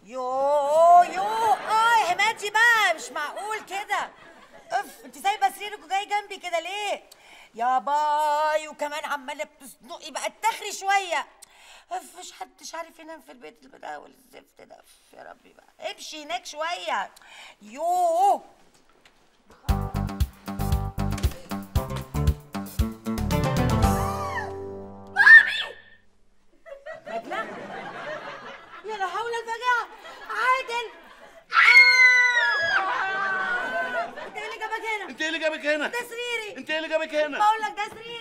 يو يو اه يا حماتي بقى مش معقول كده اف انت سايبه سريرك وجاي جنبي كده ليه يا باي وكمان عماله بتصدقي بقى اتخري شويه اف مش حدش عارف ينام في البيت البدايه والزفت ده اف يا ربي بقى امشي هناك شويه يوه مجلة يا لا حول الفجاعة عادل آه! انت ايه اللي جابك هنا؟ انت ايه اللي جابك هنا ده سريري انت ايه اللي جابك هنا بقول لك ده سريري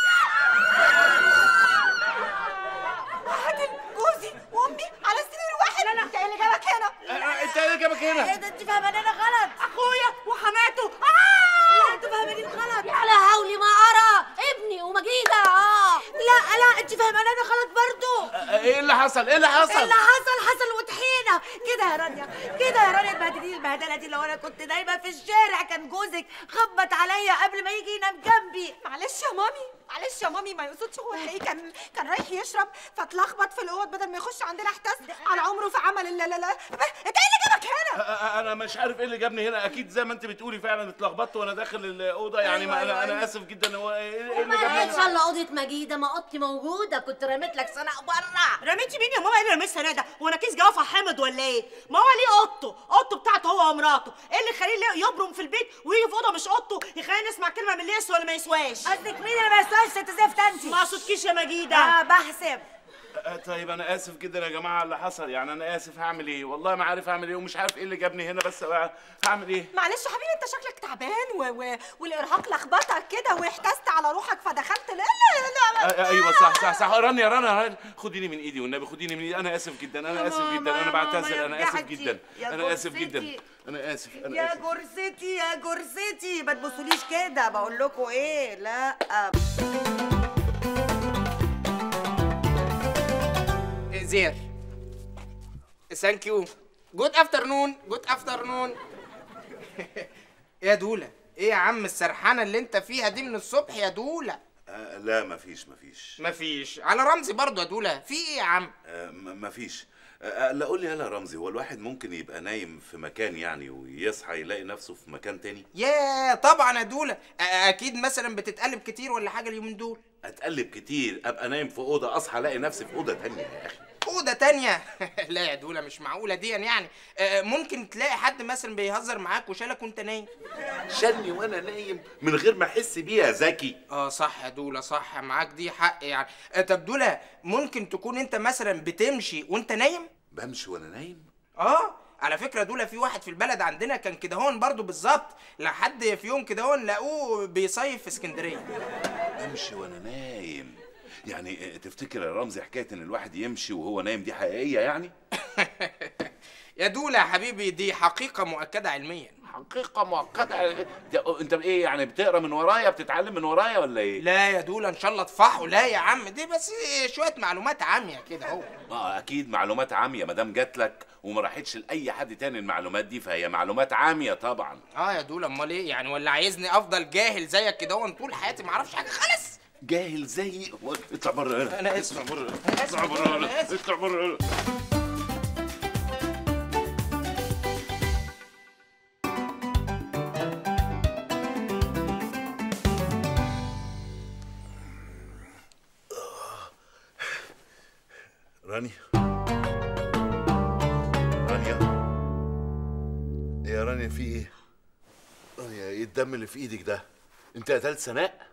عادل جوزي وامي على سرير واحد لا لا انت ايه اللي جابك هنا؟ اه، انت ايه اللي جابك ايه هنا ده انت فاهماني انا غلط اخويا وحماته لا انتوا فاهماني غلط على هولي ما ارى ابني ومجيده اه لا لا انت فاهماني انا غلط برضو اه، ايه اللي حصل ايه اللي ايه حصل اللي حصل حصل وطحينه كده يا رانيا كده يا رانيا تبهدليني البهدله دي لو انا كنت نايمه في الشارع كان جوزك خبط عليا قبل ما يجي ينام جنبي معلش يا مامي معلش يا مامي ما يقصدش هو تلاقيه كان كان رايح يشرب فاتلخبط في الاوض بدل ما يخش عندنا احتس على عمره فعمل لا لا لا انت ايه اللي جابك هنا اه، اه، انا مش عارف ايه اللي جابني هنا اكيد زي ما انت بتقولي فعلا اتلخبطت وانا داخل الاوضه يعني ما أيوة، انا أيوة، انا أيوة. اسف جدا هو ايه إيه اللي جابني ان هنا شاء الله اوضه مجيده ما اوضتي موجوده كنت رميت لك سنه بره رميتي مين يا ماما ايه اللي رميت سناده هو انا كيس جوافه حامض ولا ايه ما هو ليه اوضته اوضته بتاعته هو ومراته ايه اللي يخليه ليه يبرم في البيت ويجي في اوضه مش اوضته يخلينا نسمع كلمه من اللي يسوى ولا ما يسواش قصدك مين اللي ما يسواش انت زفت انت ما اقصدكيش يا مجيده اه بحسب اه، طيب انا اسف جدا يا جماعه على اللي حصل يعني انا اسف هعمل ايه والله ما عارف اعمل ايه ومش عارف ايه اللي جابني هنا بس بقى هعمل ايه معلش يا حبيبي انت شكلك تعبان و... و... والارهاق لخبطك كده واحتست على روحك فدخلت لا لا لا, لا. اه، ايوه صح صح صح رانيا رانيا رانيا، خديني من ايدي والنبي خديني من ايدي انا اسف جدا انا اسف ماما، جدا انا ماما، بعتذر انا يا اسف بجحتي، جدا يا انا اسف جرستي. جدا انا اسف انا يا اسف جرستي يا جرستي ما تبصوليش كده بقول لكم ايه لا زير ثانك يو جود افترنون جود افترنون يا دولا ايه يا عم السرحانه اللي انت فيها دي من الصبح يا دولا آه لا مفيش مفيش مفيش على رمزي برضو يا دولا في ايه يا عم آه م- مفيش آه لا قول لي يلا يا رمزي هو الواحد ممكن يبقى نايم في مكان يعني ويصحى يلاقي نفسه في مكان تاني يا طبعا يا دولا أ- اكيد مثلا بتتقلب كتير ولا حاجه اليومين دول اتقلب كتير ابقى نايم في اوضه اصحى الاقي نفسي في اوضه تانية يا اخي اوضه تانية لا يا دولا مش معقوله دي يعني آه، ممكن تلاقي حد مثلا بيهزر معاك وشالك وانت نايم شني وانا نايم من غير ما احس بيه يا زكي اه صح يا دولا صح معاك دي حق يعني آه، طب دولا ممكن تكون انت مثلا بتمشي وانت نايم بمشي وانا نايم اه على فكره دولا في واحد في البلد عندنا كان كده هون برضه بالظبط لحد في يوم كده هون لقوه بيصيف في اسكندريه بمشي وانا نايم يعني آه، تفتكر يا رمزي حكايه ان الواحد يمشي وهو نايم دي حقيقيه يعني يا دولا يا حبيبي دي حقيقه مؤكده علميا حقيقه مؤقته ده- انت ايه يعني بتقرا من ورايا بتتعلم من ورايا ولا ايه لا يا دولا ان شاء الله تفحوا لا يا عم دي بس شويه معلومات عاميه كده اهو اه اكيد معلومات عاميه ما دام جات لك وما راحتش لاي حد تاني المعلومات دي فهي معلومات عاميه طبعا اه يا دولا امال ايه يعني ولا عايزني افضل جاهل زيك كده هون طول حياتي ما اعرفش حاجه خالص جاهل زي اطلع بره هنا أنا آسف. اطلع بره أنا آسف. اطلع بره أنا هنا آسف. اطلع بره هنا رانيا رانيا يا رانيا في ايه؟ رانيا ايه الدم اللي في ايدك ده؟ انت قتلت سناء؟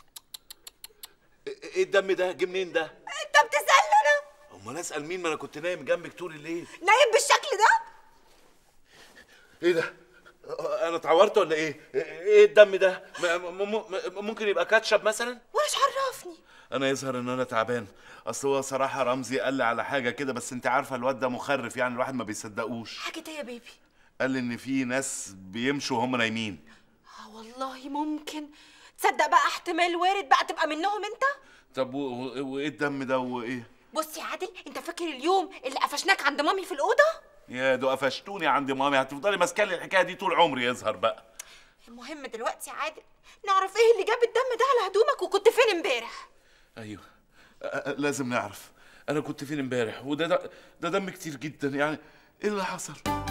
ايه الدم ده؟ جه منين ده؟ انت بتسالني انا امال اسال مين ما انا كنت نايم جنبك طول الليل نايم بالشكل ده ايه ده انا اتعورت ولا ايه ايه الدم ده م- م- م- ممكن يبقى كاتشب مثلا وايش عرفني انا يظهر ان انا تعبان اصل هو صراحه رمزي قال لي على حاجه كده بس انت عارفه الواد ده مخرف يعني الواحد ما بيصدقوش حاجه ايه يا بيبي قال لي ان في ناس بيمشوا وهم نايمين اه والله ممكن تصدق بقى احتمال وارد بقى تبقى منهم انت طب و- و- وايه الدم ده وايه بص يا عادل انت فاكر اليوم اللي قفشناك عند مامي في الاوضه يا دو قفشتوني عند مامي هتفضلي ماسكه لي الحكايه دي طول عمري يظهر بقى المهم دلوقتي يا عادل نعرف ايه اللي جاب الدم ده على هدومك وكنت فين امبارح ايوه أ- أ- لازم نعرف انا كنت فين امبارح وده ده, ده دم كتير جدا يعني ايه اللي حصل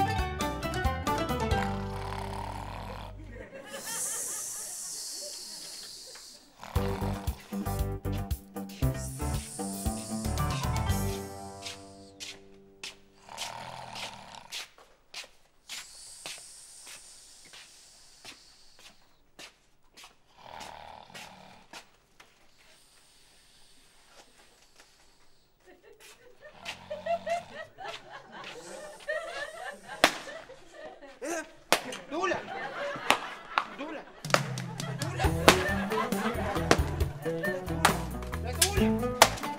دولة دولة دولة يا دولة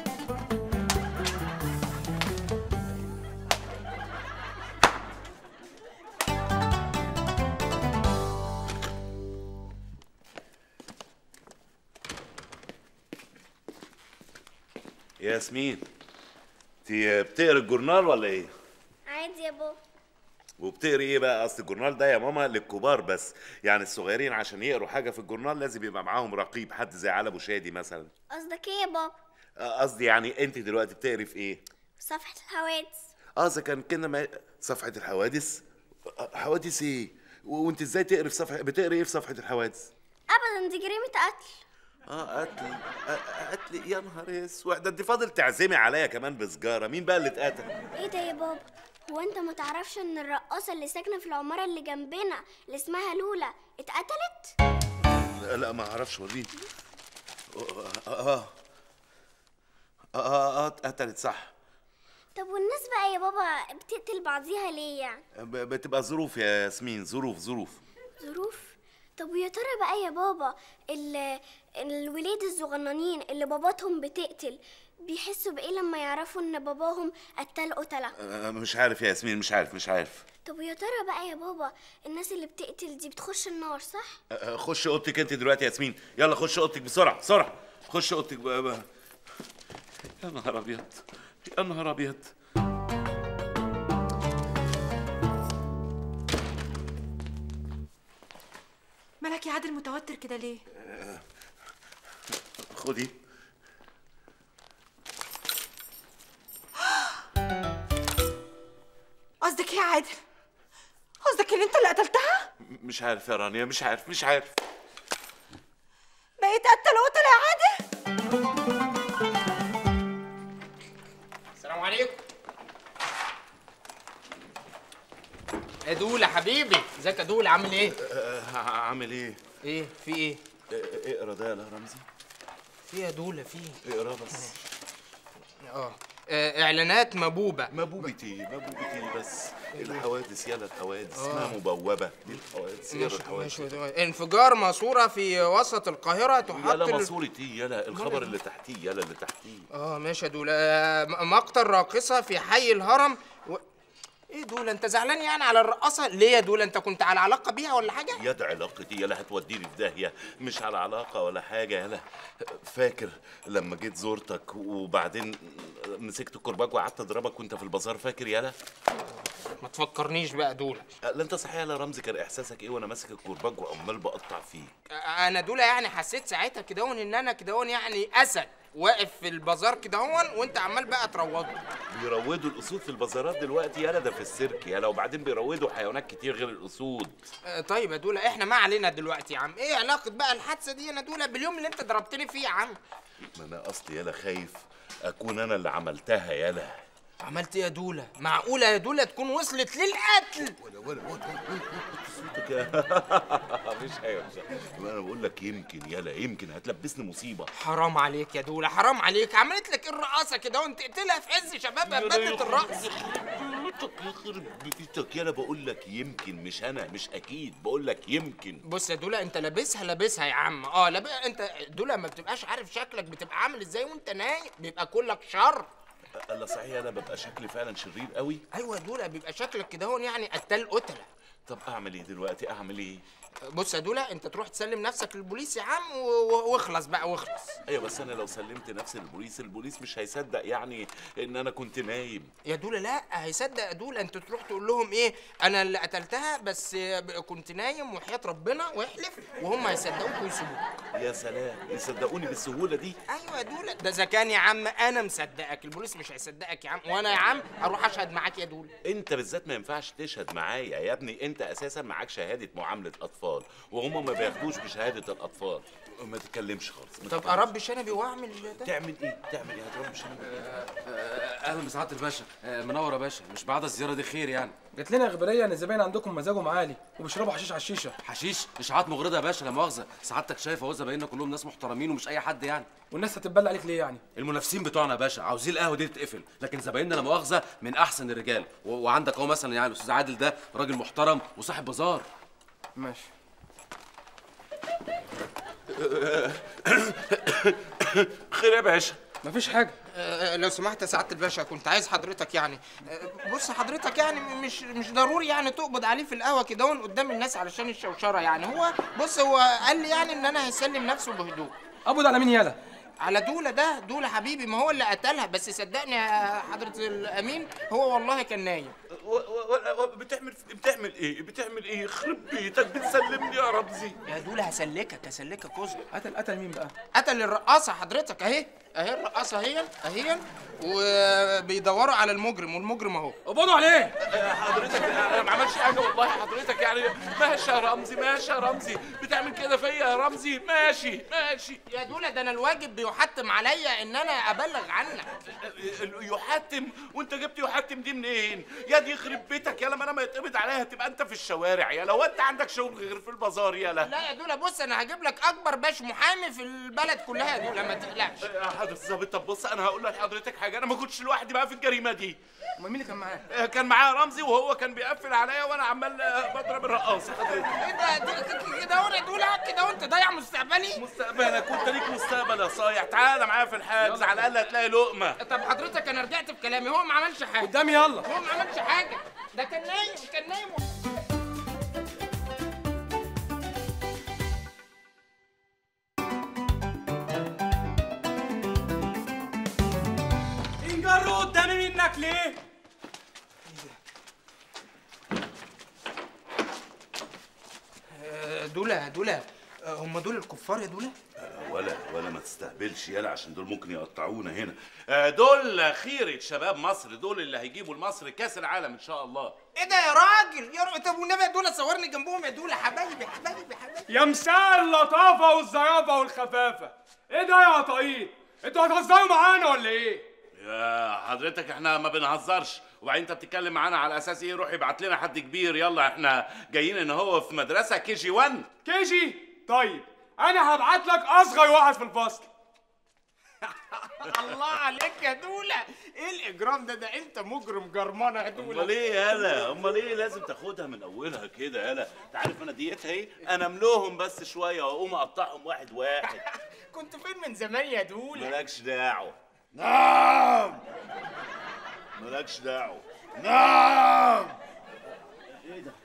ياسمين انت بتقري الجورنال ولا ايه عادي يا بابا وبتقري ايه بقى اصل الجورنال ده يا ماما للكبار بس يعني الصغيرين عشان يقروا حاجه في الجورنال لازم يبقى معاهم رقيب حد زي علي ابو شادي مثلا قصدك ايه يا بابا آه، قصدي يعني انت دلوقتي بتقري في ايه صفحة الحوادث اه اذا كان كده ما صفحه الحوادث آه، حوادث ايه و- وانت ازاي تقري في صفحه بتقري ايه في صفحه الحوادث ابدا دي جريمة قتل اه قتل آه، قتل يا نهار اسود ده انت فاضل تعزمي عليا كمان بسجاره مين بقى اللي اتقتل ايه ده يا بابا هو انت ما تعرفش ان الرقاصة اللي ساكنة في العمارة اللي جنبنا اللي اسمها لولا اتقتلت لا, لا ما اعرفش وريني اه اه اه اه اتقتلت صح طب والناس بقى يا بابا بتقتل بعضيها ليه يعني ب- بتبقى ظروف يا ياسمين ظروف ظروف ظروف طب ويا ترى بقى يا بابا ال- الولاد الصغننين اللي باباتهم بتقتل بيحسوا بايه لما يعرفوا ان باباهم قتل قتله آه، مش عارف يا ياسمين مش عارف مش عارف طب ويا ترى بقى يا بابا الناس اللي بتقتل دي بتخش النار صح آه، آه، خش اوضتك انت دلوقتي يا ياسمين يلا خش اوضتك بسرعه بسرعه خش اوضتك بقى بقى. يا نهار ابيض يا نهار ابيض مالك يا عادل متوتر كده ليه خدي قصدك ايه يا عادل قصدك ان انت اللي قتلتها م- مش عارف يا رانيا مش عارف مش عارف بقيت قتل قتل يا عادل السلام عليكم يا دولة حبيبي ازيك يا دولة عامل ايه؟ آه، عامل ايه ايه في ايه؟ آه، اقرا ده يا رمزي في يا دولة في اقرا بس اه آه، اعلانات مبوبة مبوبتي مبوبتي بس الحوادث يلا الحوادث اسمها مبوبه دي الحوادث يلا ماشي الحوادث ماشي انفجار ماسورة في وسط القاهرة تحط يلا ال- ماسورة ايه يلا الخبر اللي تحتيه يلا اللي تحتيه اه ماشي يا دولة آه، م- مقتل راقصة في حي الهرم و... ايه دولة انت زعلان يعني على الرقاصة ليه يا دولة انت كنت على علاقة بيها ولا حاجة؟ يد علاقتي يلا هتوديني في داهيه مش على علاقه ولا حاجه يلا فاكر لما جيت زورتك وبعدين مسكت الكرباج وقعدت اضربك وانت في البازار فاكر يلا ما تفكرنيش بقى دولة لا انت صحيح يا رمزي كان احساسك ايه وانا ماسك الكرباج وعمال بقطع فيه انا دولة يعني حسيت ساعتها كده هون ان انا كده هون يعني اسد واقف في البازار كده هون وانت عمال بقى تروضه بيروضوا الاسود في البازارات دلوقتي يلا ده في السيرك يلا وبعدين بيروضوا حيوانات كتير غير الاسود آه، طيب يا دولة احنا ما علينا دلوقتي يا عم ايه علاقة بقى الحادثة دي يا دولة باليوم اللي انت ضربتني فيه يا عم ما انا اصلي يلا خايف اكون انا اللي عملتها يلا عملت ايه يا دولة معقولة يا دولة تكون وصلت للقتل ولا ولا ولا صوتك يا مش ايوه مش أيوة. انا بقول لك يمكن يلا يمكن هتلبسني مصيبه حرام عليك يا دولة حرام عليك عملت لك ايه الرقاصة كده وانت تقتلها في عز شبابها ببدلة الرقص بيتك يخرب بيتك يلا بقول لك يمكن مش انا مش اكيد بقول لك يمكن بص يا دولة انت لابسها لابسها يا عم اه لاب... انت دولة ما بتبقاش عارف شكلك بتبقى عامل ازاي وانت نايم بيبقى كلك شر الله صحيح انا ببقى شكلي فعلا شرير قوي ايوه يا دولة بيبقى شكلك كده هون يعني قتال قتلة طب اعمل ايه دلوقتي اعمل ايه بص يا دولة انت تروح تسلم نفسك للبوليس يا عم و- و- واخلص بقى واخلص ايوه بس انا لو سلمت نفسي للبوليس البوليس مش هيصدق يعني ان انا كنت نايم يا دولة لا هيصدق يا دولة انت تروح تقول لهم ايه انا اللي قتلتها بس كنت نايم وحياة ربنا واحلف وهم هيصدقوك ويسيبوك يا سلام يصدقوني بالسهوله دي ايوه يا دوله ده اذا كان يا عم انا مصدقك البوليس مش هيصدقك يا عم وانا يا عم اروح اشهد معاك يا دوله انت بالذات ما ينفعش تشهد معايا يا ابني انت اساسا معاك شهاده معامله اطفال وهم ما بياخدوش بشهاده الاطفال ما تتكلمش خالص ما طب تتكلمش. اربي شنبي واعمل ده تعمل ايه تعمل ايه هتربي شنب اهلا بسعاده الباشا آه، منور يا باشا مش بعد الزياره دي خير يعني جات لنا اخباريه ان الزباين عندكم مزاجهم عالي وبيشربوا حشيش على الشيشه حشيش اشاعات مغرضه يا باشا لا مؤاخذه سعادتك شايف اهو زبايننا كلهم ناس محترمين ومش اي حد يعني والناس هتتبلى عليك ليه يعني المنافسين بتوعنا يا باشا عاوزين القهوه دي تتقفل لكن زبايننا لا مؤاخذه من احسن الرجال و... وعندك اهو مثلا يعني الاستاذ عادل ده راجل محترم وصاحب بازار ماشي خير يا باشا مفيش حاجه آه، لو سمحت يا سعاده الباشا كنت عايز حضرتك يعني آه، بص حضرتك يعني مش مش ضروري يعني تقبض عليه في القهوه كده وان قدام الناس علشان الشوشره يعني هو بص هو قال لي يعني ان انا هيسلم نفسه بهدوء قبض على مين يالا على دولة ده دولة حبيبي ما هو اللي قتلها بس صدقني يا حضرة الأمين هو والله كان نايم و- و- و- بتعمل بتعمل ايه بتعمل ايه يخرب بيتك بتسلمني يا رمزي يا دولة هسلكك هسلكك كزر قتل قتل مين بقى قتل الرقاصة حضرتك أهي أهي الرقاصة اهي اهي وبيدوروا على المجرم والمجرم أهو قبضوا عليه حضرتك انا ما عملش حاجه والله حضرتك يعني ماشي يا رمزي ماشي يا رمزي بتعمل كده فيا يا رمزي ماشي ماشي يا دولة ده أنا الواجب بيحتم عليا إن أنا أبلغ عنك يحتم وانت جبت يحتم دي منين يا دي يخرب بيتك يا لما انا ما يتقبض عليها تبقى انت في الشوارع يا لو انت عندك شغل غير في البازار يالا لا يا دولة بص أنا هجيب لك أكبر باش محامي في البلد كلها يا دولة ما تقلقش يا حضرة الظابط طب بص انا هقول لحضرتك حاجه انا ما كنتش لوحدي بقى في الجريمه دي امال مين اللي كان معاه آه، كان معايا رمزي وهو كان بيقفل عليا وانا عمال آه، بضرب الرقاصه حضرتك إيه ده ده- كده أهو يا دولة كده وأنت ضايع مستقبلي مستقبلك وانت ليك مستقبل يا صايع تعالى معايا في الحجز على الاقل هتلاقي لقمه طب حضرتك أنا رجعت في كلامي هو ما عملش حاجة قدامي يلا هو ما عملش حاجة ده كان نايم كان نايم انجروا قدامي منك ليه دولة دولة هم دول الكفار يا دولة؟ ولا ولا ما تستهبلش يالا عشان دول ممكن يقطعونا هنا آه، دول خيرة شباب مصر دول اللي هيجيبوا لمصر كاس العالم ان شاء الله ايه ده يا راجل يا راجل طب والنبي يا دولة صورني جنبهم يا دولة حبايبي حبايبي حبايبي يا مساء اللطافه والظرافه والخفافه ايه ده يا قطايط انتوا هتهزروا معانا ولا ايه يا حضرتك احنا ما بنهزرش وبعدين انت بتتكلم معانا على اساس ايه روح ابعت لنا حد كبير يلا احنا جايين ان هو في مدرسه كي جي 1 كيجي طيب انا هبعت لك اصغر واحد في الفصل الله عليك يا دولة ايه الاجرام ده ده انت مجرم جرمانة يا امال دولة ايه يالا امال ايه لازم تاخدها من اولها كده يالا انت عارف انا ديتها ايه انا املوهم بس شويه واقوم اقطعهم واحد واحد كنت فين من زمان يا دولة مالكش دعوه نعم مالكش دعوه نعم ايه ده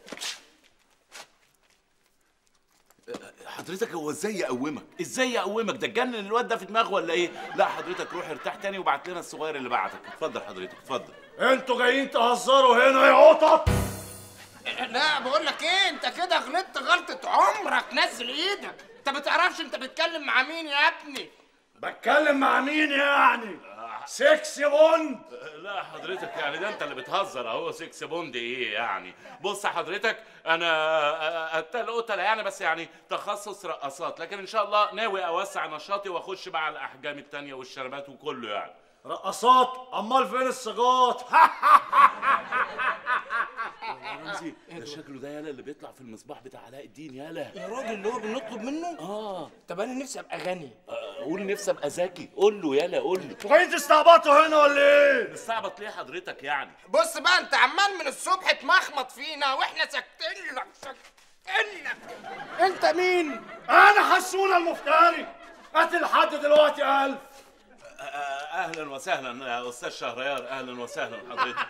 حضرتك هو ازاي يقومك؟ ازاي يقومك؟ ده اتجنن الواد ده في دماغه ولا ايه؟ لا حضرتك روح ارتاح تاني وبعت لنا الصغير اللي بعتك، اتفضل حضرتك اتفضل. انتوا جايين تهزروا هنا يا قطط؟ لا بقول لك ايه انت كده غلطت غلطة عمرك نزل ايدك انت ما تعرفش انت بتتكلم مع مين يا ابني بتكلم مع مين يعني؟ سكس بوند لا حضرتك يعني ده انت اللي بتهزر اهو سكس بوند ايه يعني بص حضرتك انا قتال قتله يعني بس يعني تخصص رقصات لكن ان شاء الله ناوي اوسع نشاطي واخش بقى على الاحجام التانية والشربات وكله يعني رقصات امال فين السجات؟ رمزي ده شكله ده يالا اللي بيطلع في المصباح بتاع علاء الدين يالا يا راجل اللي هو بنطلب منه اه طب انا نفسي ابقى غني قول نفسي ابقى ذكي قول له يالا قول له انتوا جايين تستعبطوا هنا ولا ايه؟ مستعبط ليه حضرتك يعني بص بقى انت عمال من الصبح تمخمط فينا واحنا ساكتين لك ساكتين لك انت مين انا حسون المفتري قتل لحد دلوقتي ألف آه، اهلا وسهلا يا استاذ شهريار اهلا وسهلا حضرتك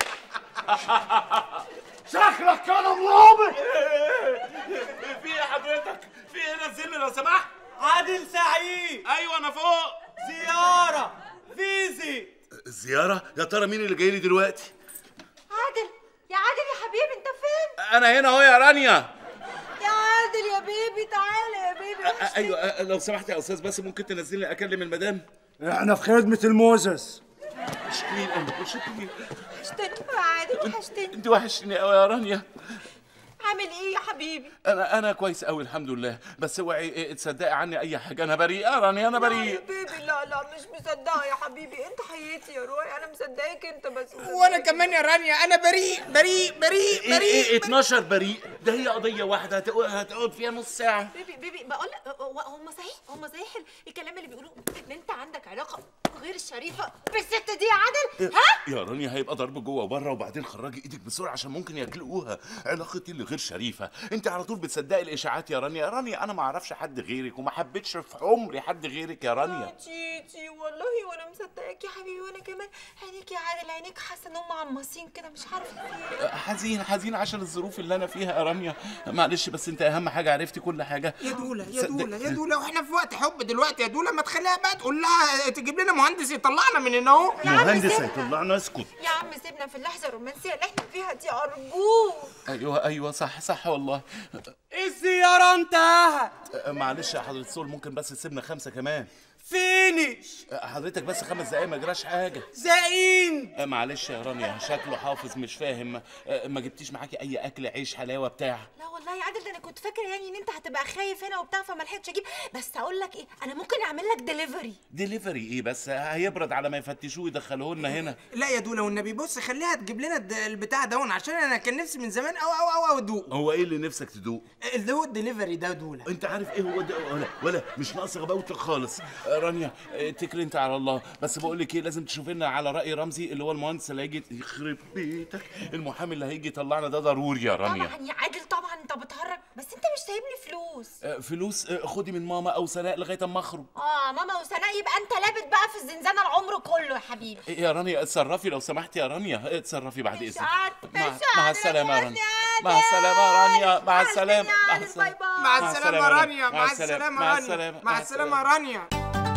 شكلك كان مرابط في ايه حضرتك في ايه نزلني لو سمحت عادل سعيد ايوه انا فوق زياره فيزي زياره يا ترى مين اللي جاي لي دلوقتي عادل يا عادل يا حبيبي انت فين انا هنا اهو يا رانيا يا عادل يا بيبي تعالى يا بيبي ايوه آه، لو سمحت يا استاذ بس ممكن تنزلني اكلم المدام احنا في خدمة الموزس شكرين قوي شكرين وحشتني يا عادل وحشتني انت وحشتني قوي يا رانيا عامل ايه يا حبيبي انا انا كويس قوي الحمد لله بس اوعي إيه، تصدقي عني اي حاجه انا بريء يا رانيا انا لا يا بريء بيبي لا لا مش مصدقه يا حبيبي انت حياتي يا روحي انا مصدقاك انت بس وانا كمان يا رانيا انا بريء بريء بريء ايه بريء ايه 12 بريء ده هي قضيه واحده هتق- هتقعد فيها نص ساعه بيبي بيبي بقول لك هم صحيح هم صحيح الكلام اللي بيقولوه ان انت عندك علاقه غير شريفه بالست دي يا عادل ها يا رانيا هيبقى ضرب جوه وبره وبعدين خرجي ايدك بسرعه عشان ممكن ياكلوها علاقتي اللي غير شريفه انت على طول بتصدقي الاشاعات يا رانيا يا رانيا انا ما اعرفش حد غيرك وما حبيتش في عمري حد غيرك يا رانيا تيتي والله وانا مصدقاك يا حبيبي وانا كمان عينيك يا عادل عينيك حاسه ان هم عماصين كده مش عارفه في ايه حزين حزين عشان الظروف اللي انا فيها يا رانيا معلش بس انت اهم حاجه عرفتي كل حاجه يا دولا يا صدق- دولا يا دولا واحنا في وقت حب دلوقتي يا دولا ما تخليها بقى تقول لها تجيب لنا مهندس يطلعنا من هنا اهو مهندس هيطلعنا اسكت يا عم سيبنا في اللحظه الرومانسيه اللي احنا فيها دي ارجوك ايوه ايوه صح صح والله الزيارة انتهت أه، معلش يا حضرة الصول ممكن بس تسيبنا خمسة كمان فينش أه، حضرتك بس خمس دقايق ما جراش حاجة زقين أه، معلش يا رانيا شكله حافظ مش فاهم أه، ما جبتيش معاكي أي أكل عيش حلاوة بتاع لا والله يا عادل ده انا كنت فاكره يعني ان انت هتبقى خايف هنا وبتاع فما لحقتش اجيب بس اقول لك ايه انا ممكن اعمل لك ديليفري ديليفري إيه بس هيبرد على ما يفتشوه يدخلوه لنا هنا لا يا دولا والنبي بص خليها تجيب لنا الد- البتاع دون عشان انا كان نفسي من زمان او او او او ادوق هو إيه اللي نفسك تدوق؟ اللي هو الدليفري ده دولا انت عارف ايه هو ده ولا ولا مش ناقص غباوتك خالص أه، رانيا أه، اتكلي انت على الله بس بقول لك ايه لازم تشوف لنا على راي رمزي اللي هو المهندس اللي هيجي يخرب بيتك المحامي اللي هيجي يطلعنا ده ضروري يا رانيا طبعا يا عادل طبعا انت بتهرج بس انت مش سايبني فلوس أه، فلوس أه، خدي من ماما او سناء لغايه اما اخرج اه ماما وسناء يبقى انت لابت بقى في الزنزانه العمر كله يا حبيبي إيه يا رانيا اتصرفي لو سمحتي يا رانيا اتصرفي بعد مش اذنك عارفة، مع, مش مع عارفة، السلامه يا بس رانيا يا مع السلامه يا رانيا مع عادل. السلامه يا مع عادل، السلامه باي باي. مع السلامة رانيا مع السلامة مع رانيا السلامه مع السلامة رانيا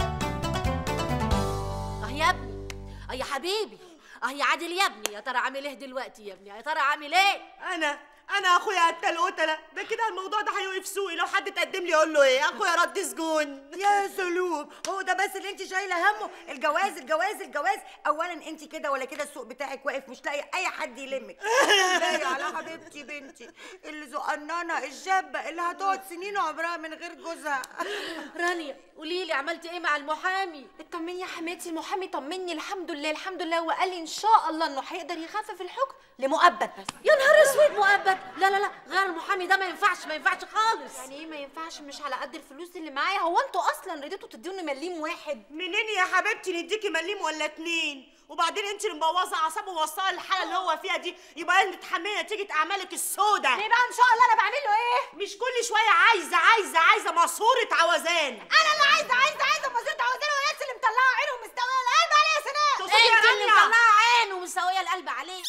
اه يا ابني اه يا حبيبي اه يا عادل يا ابني يا ترى عامل ايه دلوقتي يا ابني يا ترى عامل ايه انا انا اخويا قتل قتله ده كده الموضوع ده هيوقف سوقي لو حد تقدم لي اقول له ايه اخويا رد سجون يا سلوم هو ده بس اللي انت شايله همه الجواز الجواز الجواز اولا انت كده ولا كده السوق بتاعك واقف مش لاقي اي حد يلمك لاقي على حبيبتي بنتي اللي زقنانه الشابه اللي هتقعد سنين عمرها من غير جوزها رانيا قولي لي عملتي ايه مع المحامي اطمني يا حماتي المحامي طمني الحمد لله الحمد لله وقال لي ان شاء الله انه هيقدر يخفف الحكم لمؤبد بس يا نهار اسود مؤبد لا لا لا غير المحامي ده ما ينفعش ما ينفعش خالص يعني ايه ما ينفعش مش على قد الفلوس اللي معايا هو انتوا اصلا رضيتوا تدوني مليم واحد منين يا حبيبتي نديكي مليم ولا اتنين وبعدين انت اللي مبوظه اعصابه ووصلها للحاله اللي هو فيها دي يبقى انت تتحملي نتيجه اعمالك السوداء ليه بقى ان شاء الله انا بعمل له ايه مش كل شويه عايزه عايزه عايزه ماسوره عوزان انا اللي عايزه عايزه عايزه مصيرة عاوزانه وهي اللي مطلعه عينه ومستويه القلب عليه يا سناء تقصدي يا انت اللي رانيا؟ مطلعه عينه ومستويه القلب عليه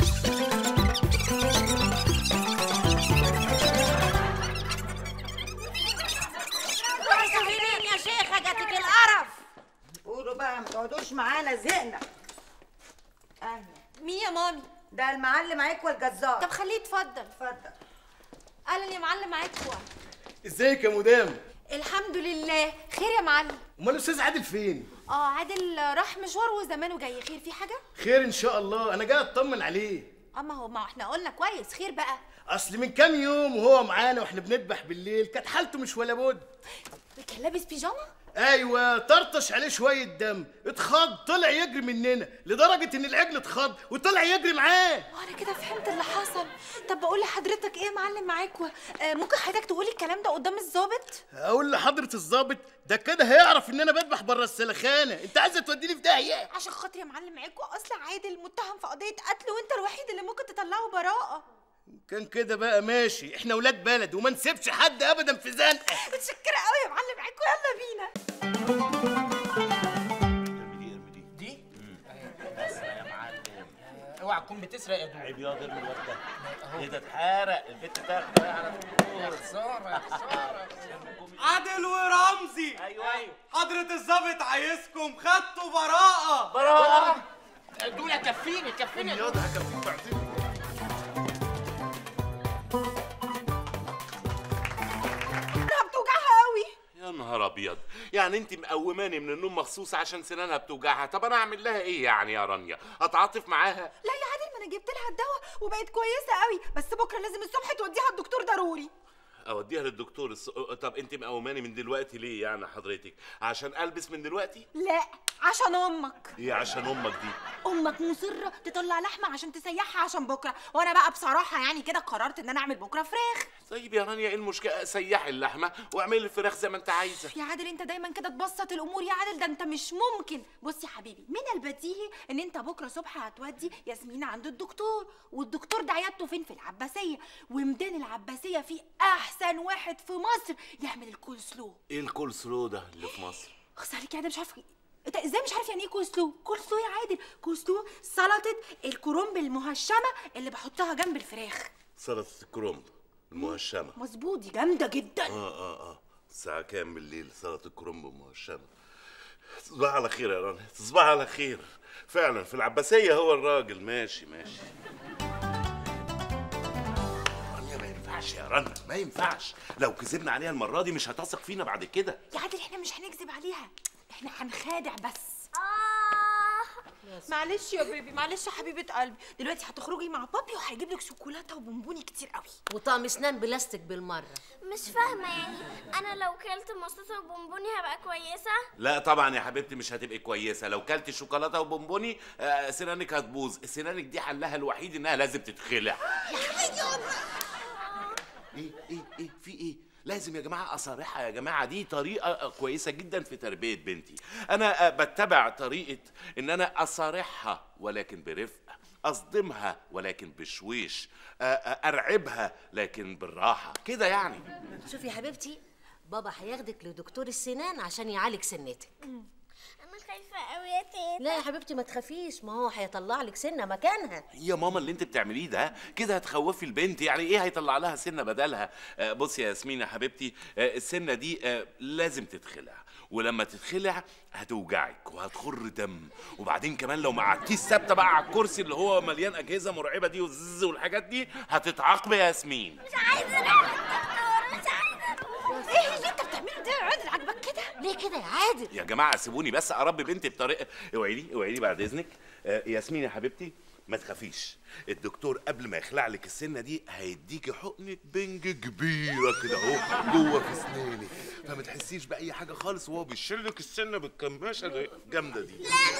سهلين يا شيخة جاتك القرف قولوا بقى ما تقعدوش معانا زهقنا اهلا مين يا مامي ده المعلم معاك والجزار طب خليه يتفضل اتفضل اهلا يا معلم معاكوا ازيك يا مدام الحمد لله خير يا معلم امال الاستاذ عادل فين اه عادل راح مشوار وزمانه جاي خير في حاجه خير ان شاء الله انا جاي اطمن عليه اما هو ما احنا قلنا كويس خير بقى اصل من كام يوم وهو معانا واحنا بنذبح بالليل كانت حالته مش ولا بد كان لابس بيجاما ايوه طرطش عليه شويه دم اتخض طلع يجري مننا لدرجه ان العجل اتخض وطلع يجري معاه وانا كده فهمت اللي حصل طب بقول لحضرتك ايه يا معلم معاكوا آه ممكن حضرتك تقولي الكلام ده قدام الضابط اقول لحضره الضابط ده كده هيعرف ان انا بذبح بره السلخانه انت عايزه توديني في داهيه عشان خاطر يا معلم معاكوا اصل عادل متهم في قضيه قتل وانت الوحيد اللي ممكن تطلعه براءه كان كده بقى ماشي احنا ولاد بلد وما نسيبش حد ابدا في زنقه متشكره قوي يا معلم معاكوا يلا بينا دي اوعى تكون بتسرق يا دولا عيب ياض ارمي الواد ده ايه ده اتحرق البت تاخد على طول خساره خساره عادل ورمزي ايوه ايوه حضرة الظابط عايزكم خدتوا براءة براءة دولا كفيني كفيني يا ياض هكفيك بعدين انا بتوجعها قوي نهار ابيض يعني انت مقوماني من النوم مخصوص عشان سنانها بتوجعها طب انا اعمل لها ايه يعني يا رانيا اتعاطف معاها لا يا عادل ما انا جبت لها الدواء وبقت كويسه قوي بس بكره لازم الصبح توديها الدكتور ضروري اوديها للدكتور الس... طب انت مقوماني من دلوقتي ليه يعني حضرتك عشان البس من دلوقتي لا عشان امك ايه عشان امك دي امك مصره تطلع لحمه عشان تسيحها عشان بكره وانا بقى بصراحه يعني كده قررت ان انا اعمل بكره فراخ طيب يا رانيا ايه المشكله سيحي اللحمه واعملي الفراخ زي ما انت عايزه يا عادل انت دايما كده تبسط الامور يا عادل ده انت مش ممكن بص يا حبيبي من البديهي ان انت بكره صبح هتودي ياسمين عند الدكتور والدكتور ده عيادته فين في العباسيه وميدان العباسيه فيه احسن واحد في مصر يعمل الكول سلو ايه الكول سلو ده اللي في مصر خسارة يا عادل مش عارف انت ازاي مش عارف يعني ايه كول سلو كول سلو يا عادل كول سلو سلطه الكرنب المهشمه اللي بحطها جنب الفراخ سلطه الكرنب المهشمه مظبوط دي جامده جدا اه اه اه الساعة كام بالليل سلطة الكرنب مهشمة تصبح على خير يا رنا تصبح على خير فعلا في العباسية هو الراجل ماشي ماشي رانيا ما ينفعش يا رنا ما ينفعش لو كذبنا عليها المرة دي مش هتثق فينا بعد كده يا عادل احنا مش هنكذب عليها احنا هنخادع بس آه معلش يا بيبي معلش يا حبيبه قلبي دلوقتي هتخرجي مع بابي وهيجيب لك شوكولاته وبونبوني كتير قوي وطقم اسنان بلاستيك بالمره مش فاهمة يعني أنا لو كلت مصاصة وبونبوني هبقى كويسة لا طبعا يا حبيبتي مش هتبقي كويسة لو كلتي شوكولاتة وبونبوني آه سنانك هتبوظ سنانك دي حلها الوحيد انها لازم تتخلع ايه ايه ايه في ايه لازم يا جماعه اصارحها يا جماعه دي طريقه كويسه جدا في تربيه بنتي انا آه، بتبع طريقه ان انا اصارحها ولكن برفق اصدمها ولكن بشويش آه، آه، ارعبها لكن بالراحه كده يعني شوفي يا حبيبتي بابا هياخدك لدكتور السنان عشان يعالج سنتك أنا خايفة أوي يا تيتا لا يا حبيبتي ما تخافيش ما هو هيطلع لك سنه مكانها يا ماما اللي انت بتعمليه ده كده هتخوفي البنت يعني ايه هيطلع لها سنه بدلها آه بصي يا ياسمين يا حبيبتي آه السنه دي آه لازم تتخلع ولما تتخلع هتوجعك وهتخر دم وبعدين كمان لو ما قعدتيش ثابته بقى على الكرسي اللي هو مليان اجهزه مرعبه دي وزز والحاجات دي هتتعاقبي يا ياسمين مش عايزة أروح الدكتور مش عايزة أروح ايه اللي انت بتعمله ده يا عادل عاجبك كده ليه كده يا عادل يا جماعه سيبوني بس اربي بنتي بطريقه اوعي لي اوعي لي بعد اذنك آه ياسمين يا حبيبتي ما تخافيش الدكتور قبل ما يخلع لك السنه دي هيديكي حقنه بنج كبيره كده اهو جوه في اسنانك فما تحسيش باي حاجه خالص وهو بيشيل لك السنه بالكماشه الجامده دي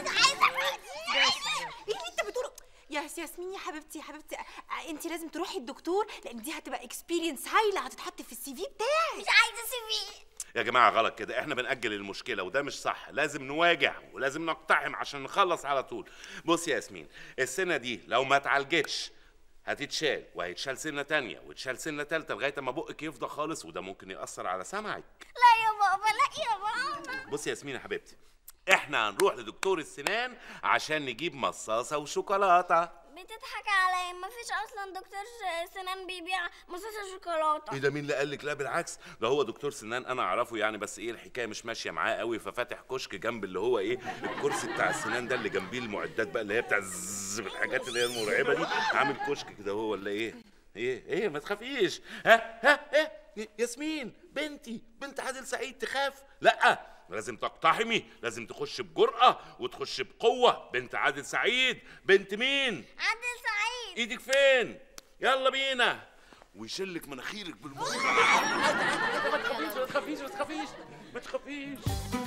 ايه اللي انت بتقوله يا ياسمين يا حبيبتي يا حبيبتي آه، انت لازم تروحي الدكتور لان دي هتبقى اكسبيرينس هايله هتتحط في السي في بتاعك مش عايزة سيبيه يا جماعه غلط كده احنا بنأجل المشكله وده مش صح لازم نواجه ولازم نقتحم عشان نخلص على طول بص يا ياسمين السنه دي لو ما اتعالجتش هتتشال وهيتشال سنه تانية وتشال سنه تالتة لغايه ما بقك يفضى خالص وده ممكن يأثر على سمعك لا يا بابا لا يا بابا بصي يا ياسمين يا حبيبتي احنا هنروح لدكتور السنان عشان نجيب مصاصه وشوكولاته بتضحك عليا مفيش اصلا دكتور سنان بيبيع مصاصة شوكولاتة ايه ده مين اللي قال لك لا بالعكس ده هو دكتور سنان انا اعرفه يعني بس ايه الحكايه مش ماشيه معاه قوي ففاتح كشك جنب اللي هو ايه الكرسي بتاع السنان ده اللي جنبيه المعدات بقى اللي هي بتاع الزز بالحاجات اللي هي المرعبه دي عامل كشك كده هو ولا ايه ايه ايه ما تخافيش ها ها ايه ياسمين بنتي بنت عادل سعيد تخاف لا لازم تقتحمي لازم تخش بجرأة وتخش بقوة بنت عادل سعيد بنت مين عادل سعيد ايدك فين يلا بينا ويشلك مناخيرك بالمخ ما تخافيش ما تخافيش ما تخافيش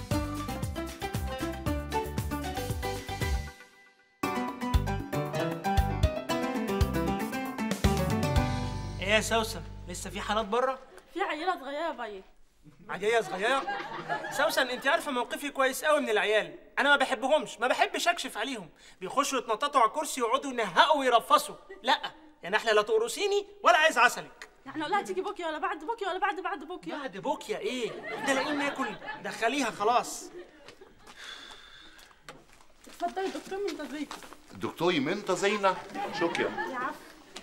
ايه يا سوسن لسه في حالات بره في عيله صغيره بقى عادية صغيرة سوسن انت عارفة موقفي كويس قوي من العيال انا ما بحبهمش ما بحبش اكشف عليهم بيخشوا يتنططوا على الكرسي ويقعدوا ينهقوا ويرفصوا لا يا نحلة لا تقرصيني ولا عايز عسلك يعني لا تيجي بكره ولا بعد بكره ولا بعد بعد بكره بعد بوكيا ايه احنا لاقيين ناكل دخليها خلاص اتفضلي دكتور منتظريك دكتور منتظرينا شكرا يا عفو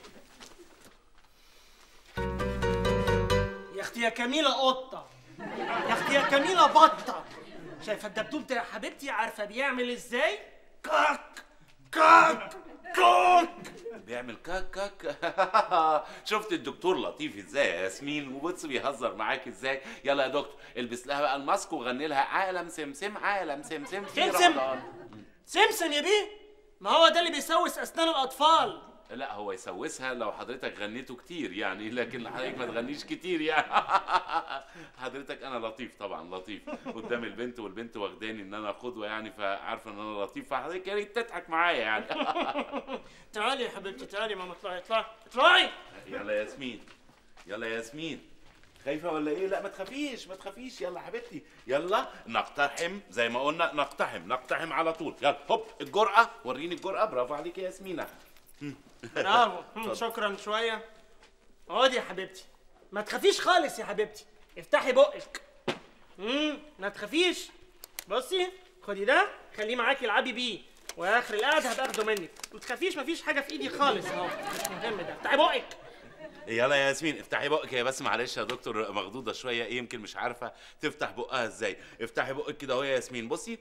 يا اختي يا كميلة قطة يا اختي يا كميلة بطة شايفة الدبدوب ده يا حبيبتي عارفة بيعمل ازاي كاك كاك كاك بيعمل كاك كاك شفت الدكتور لطيف ازاي يا ياسمين وبص بيهزر معاك ازاي يلا يا دكتور البس لها بقى الماسك وغني لها عالم سمسم عالم سمسم في سمسم؟ رمضان سمسم يا بيه ما هو ده اللي بيسوس اسنان الاطفال لا هو يسوسها لو حضرتك غنيته كتير يعني لكن حضرتك ما تغنيش كتير يعني حضرتك انا لطيف طبعا لطيف قدام البنت والبنت واخداني ان انا قدوه يعني فعارفه ان انا لطيف فحضرتك يا ريت تضحك معايا يعني تعالي يا حبيبتي تعالي يا ماما اطلعي اطلعي اطلعي يلا يا ياسمين يلا يا ياسمين خايفه ولا ايه لا ما تخافيش ما تخافيش يلا يا حبيبتي يلا نقتحم زي ما قلنا نقتحم نقتحم على طول يلا هوب الجرأة وريني الجرأة برافو عليك يا ياسمينة برافو مم، شكرا شويه اقعدي يا حبيبتي ما تخافيش خالص يا حبيبتي افتحي بقك امم ما تخافيش بصي خدي ده خليه معاكي العبي بيه واخر القعده هبقى اخده منك ما تخافيش مفيش حاجه في ايدي خالص اهو مش مهم ده افتحي بقك يلا يا ياسمين افتحي بقك هي بس معلش يا دكتور مخضوضه شويه ايه يمكن مش عارفه تفتح بقها ازاي افتحي بقك كده اهو يا ياسمين بصي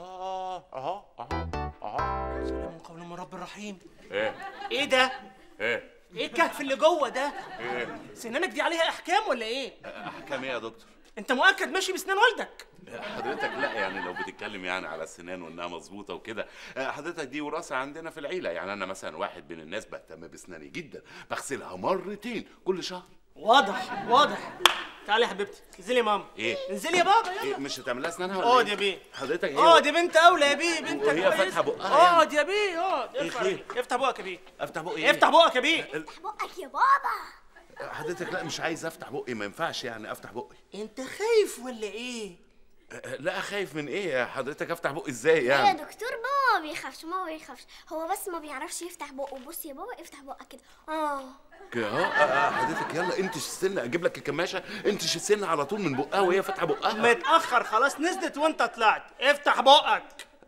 اه اهو اهو اهو سلام قول من رب الرحيم ايه ايه ده ايه ايه الكهف اللي جوه ده ايه سنانك دي عليها احكام ولا ايه احكام ايه يا دكتور انت مؤكد ماشي بسنان والدك حضرتك لا يعني لو بتتكلم يعني على السنان وانها مظبوطه وكده آه، حضرتك دي وراثه عندنا في العيله يعني انا مثلا واحد من الناس بهتم بسناني جدا بغسلها مرتين كل شهر واضح واضح تعالي يا حبيبتي انزلي يا ماما ايه انزلي يا بابا يلا إيه مش هتعمل لها اسنانها ولا اقعد إيه؟ يا بيه حضرتك ايه اقعد يا بنت اولى يا بيه بنت وهي كويسة. فاتحة بقها يعني. اقعد يا بيه اقعد إيه ارفع خير؟ رجلك. افتح بقك يا بيه افتح بقي إيه؟ افتح بقك يا بيه بقك يا بابا حضرتك لا مش عايز افتح بقي ما ينفعش يعني افتح بقي انت خايف ولا ايه آه، لا خايف من ايه يا حضرتك افتح بقي ازاي يا يعني دكتور بابا ما بيخافش ما بيخافش هو بس ما بيعرفش يفتح بقه بص يا بابا افتح بقك كده اه كده اهو آه، آه، حضرتك يلا انتش السن اجيب لك الكماشه انتش السن على طول من بقها وهي فاتحه بقها متاخر خلاص نزلت وانت طلعت افتح بقك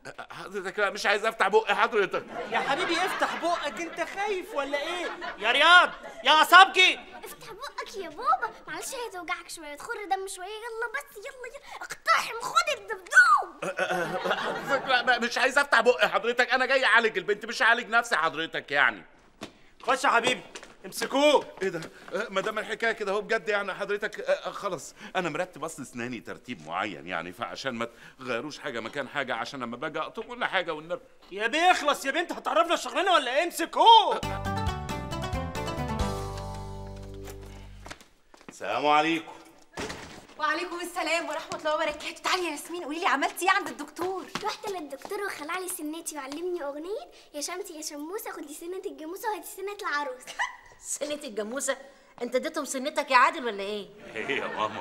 حضرتك لا مش عايز افتح بقي حضرتك يا حبيبي افتح بقك انت خايف ولا ايه يا رياض يا عصابجي افتح بقك يا بابا معلش هي توجعك شويه تخر دم شويه يلا بس يلا يلا اقتحم خد الدبدوب حضرتك لا ما- مش عايز افتح بقي حضرتك انا جاي اعالج البنت مش اعالج نفسي حضرتك يعني خش يا حبيبي امسكوه ايه ده آه، ما دام الحكايه كده اهو بجد يعني حضرتك آه، آه، خلاص انا مرتب اصل اسناني ترتيب معين يعني فعشان ما تغيروش حاجه مكان حاجه عشان لما باجي اقطم كل حاجه والنبي يا بيه اخلص يا بنت هتعرفنا الشغلانه ولا ايه امسكوه السلام عليكم وعليكم السلام ورحمه الله وبركاته تعالي يا ياسمين قولي لي عملتي ايه عند الدكتور رحت للدكتور وخلع لي سنتي وعلمني اغنيه يا شمتي يا شموسه خدي سنه الجاموسه وهاتي سنه العروس سنة الجاموسة انت اديتهم سنتك يا عادل ولا ايه؟ ايه يا ماما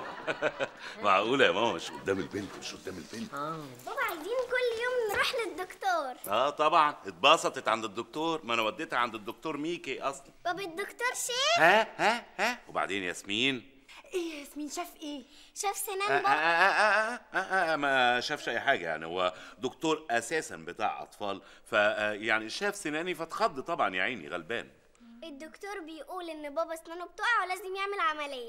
معقوله يا ماما مش قدام البنت مش قدام البنت بابا عايزين كل يوم نروح للدكتور اه طبعا اتبسطت عند الدكتور ما انا وديتها عند الدكتور ميكي اصلا بابا الدكتور شاف ها ها ها وبعدين ياسمين ايه يا ياسمين شاف ايه شاف آه سنان آه بابا آه آه آه آه ما شافش اي حاجه يعني هو دكتور اساسا بتاع اطفال ف آه، يعني شاف سناني فاتخض طبعا يا عيني غلبان الدكتور بيقول ان بابا اسنانه بتقع ولازم يعمل عمليه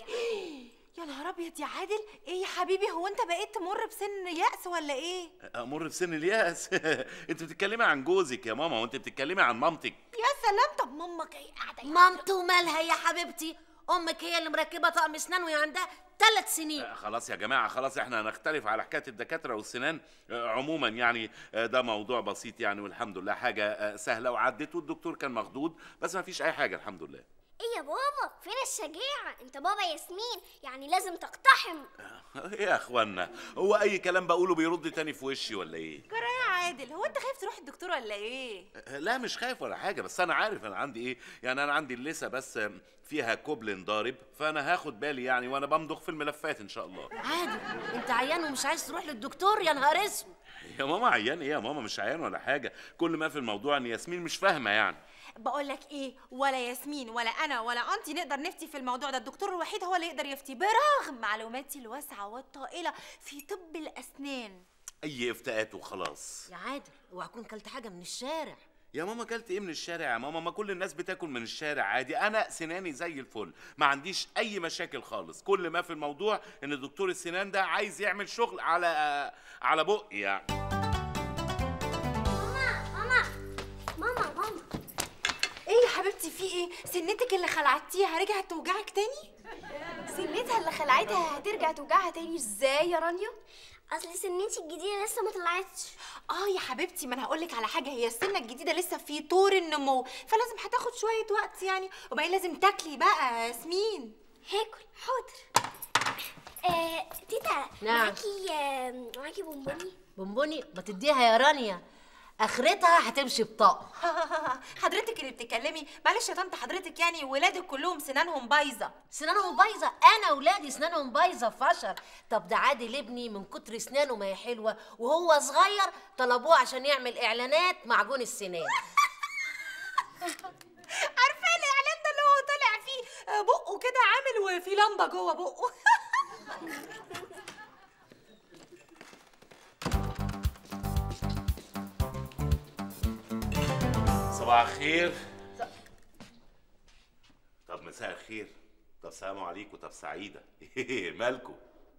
يا نهار ابيض يا عادل ايه يا حبيبي هو انت بقيت تمر بسن يأس ولا ايه امر بسن الياس انت بتتكلمي عن جوزك يا ماما وانت بتتكلمي عن مامتك يا سلام طب مامك ايه قاعده مامته مالها يا حبيبتي امك هي اللي مركبه طقم اسنان وهي عندها ثلاث سنين آه، خلاص يا جماعه خلاص احنا هنختلف على حكايه الدكاتره والسنان آه، عموما يعني آه، ده موضوع بسيط يعني والحمد لله حاجه آه، سهله وعدت والدكتور كان مخضوض بس ما فيش اي حاجه الحمد لله ايه يا بابا فين الشجاعه انت بابا ياسمين يعني لازم تقتحم ايه يا اخوانا هو اي كلام بقوله بيرد تاني في وشي ولا ايه جرى يا عادل هو انت خايف تروح الدكتور ولا ايه لا مش خايف ولا حاجه بس انا عارف انا عندي ايه يعني انا عندي اللثه بس فيها كوبلين ضارب فانا هاخد بالي يعني وانا بمضغ في الملفات ان شاء الله عادل انت عيان ومش عايز تروح للدكتور يا نهار اسود يا ماما عيان ايه يا ماما مش عيان ولا حاجه كل ما في الموضوع ان ياسمين مش فاهمه يعني بقول لك ايه ولا ياسمين ولا انا ولا انتي نقدر نفتي في الموضوع ده الدكتور الوحيد هو اللي يقدر يفتي برغم معلوماتي الواسعه والطائله في طب الاسنان اي افتاءات وخلاص يا عادل اوعى تكون كلت حاجه من الشارع يا ماما اكلت ايه من الشارع يا ماما ما كل الناس بتاكل من الشارع عادي انا سناني زي الفل ما عنديش اي مشاكل خالص كل ما في الموضوع ان دكتور السنان ده عايز يعمل شغل على على بقي يعني ماما ماما ماما سنتك اللي خلعتيها رجعت توجعك تاني سنتها اللي خلعتها هترجع توجعها تاني ازاي يا رانيا اصل سنتي الجديده لسه ما طلعتش اه يا حبيبتي ما انا هقول لك على حاجه هي السنه الجديده لسه في طور النمو فلازم هتاخد شويه وقت يعني وبعدين لازم تاكلي بقى يا ياسمين هاكل حاضر آه تيتا نعم. معاكي آه معاكي بونبوني بونبوني ما تديها يا رانيا اخرتها هتمشي بطاقه حضرتك اللي بتتكلمي معلش يا طنط حضرتك يعني ولادك كلهم سنانهم بايظه سنانهم بايظه انا ولادي سنانهم بايظه فشل طب ده عادل ابني من كتر سنانه ما هي حلوه وهو صغير طلبوه عشان يعمل اعلانات معجون السنان عارفه الاعلان ده اللي هو طلع فيه آه، بقه كده عامل وفي لمبه جوه بقه صباح الخير طب مساء الخير طب سلام عليكم طب سعيدة مالكم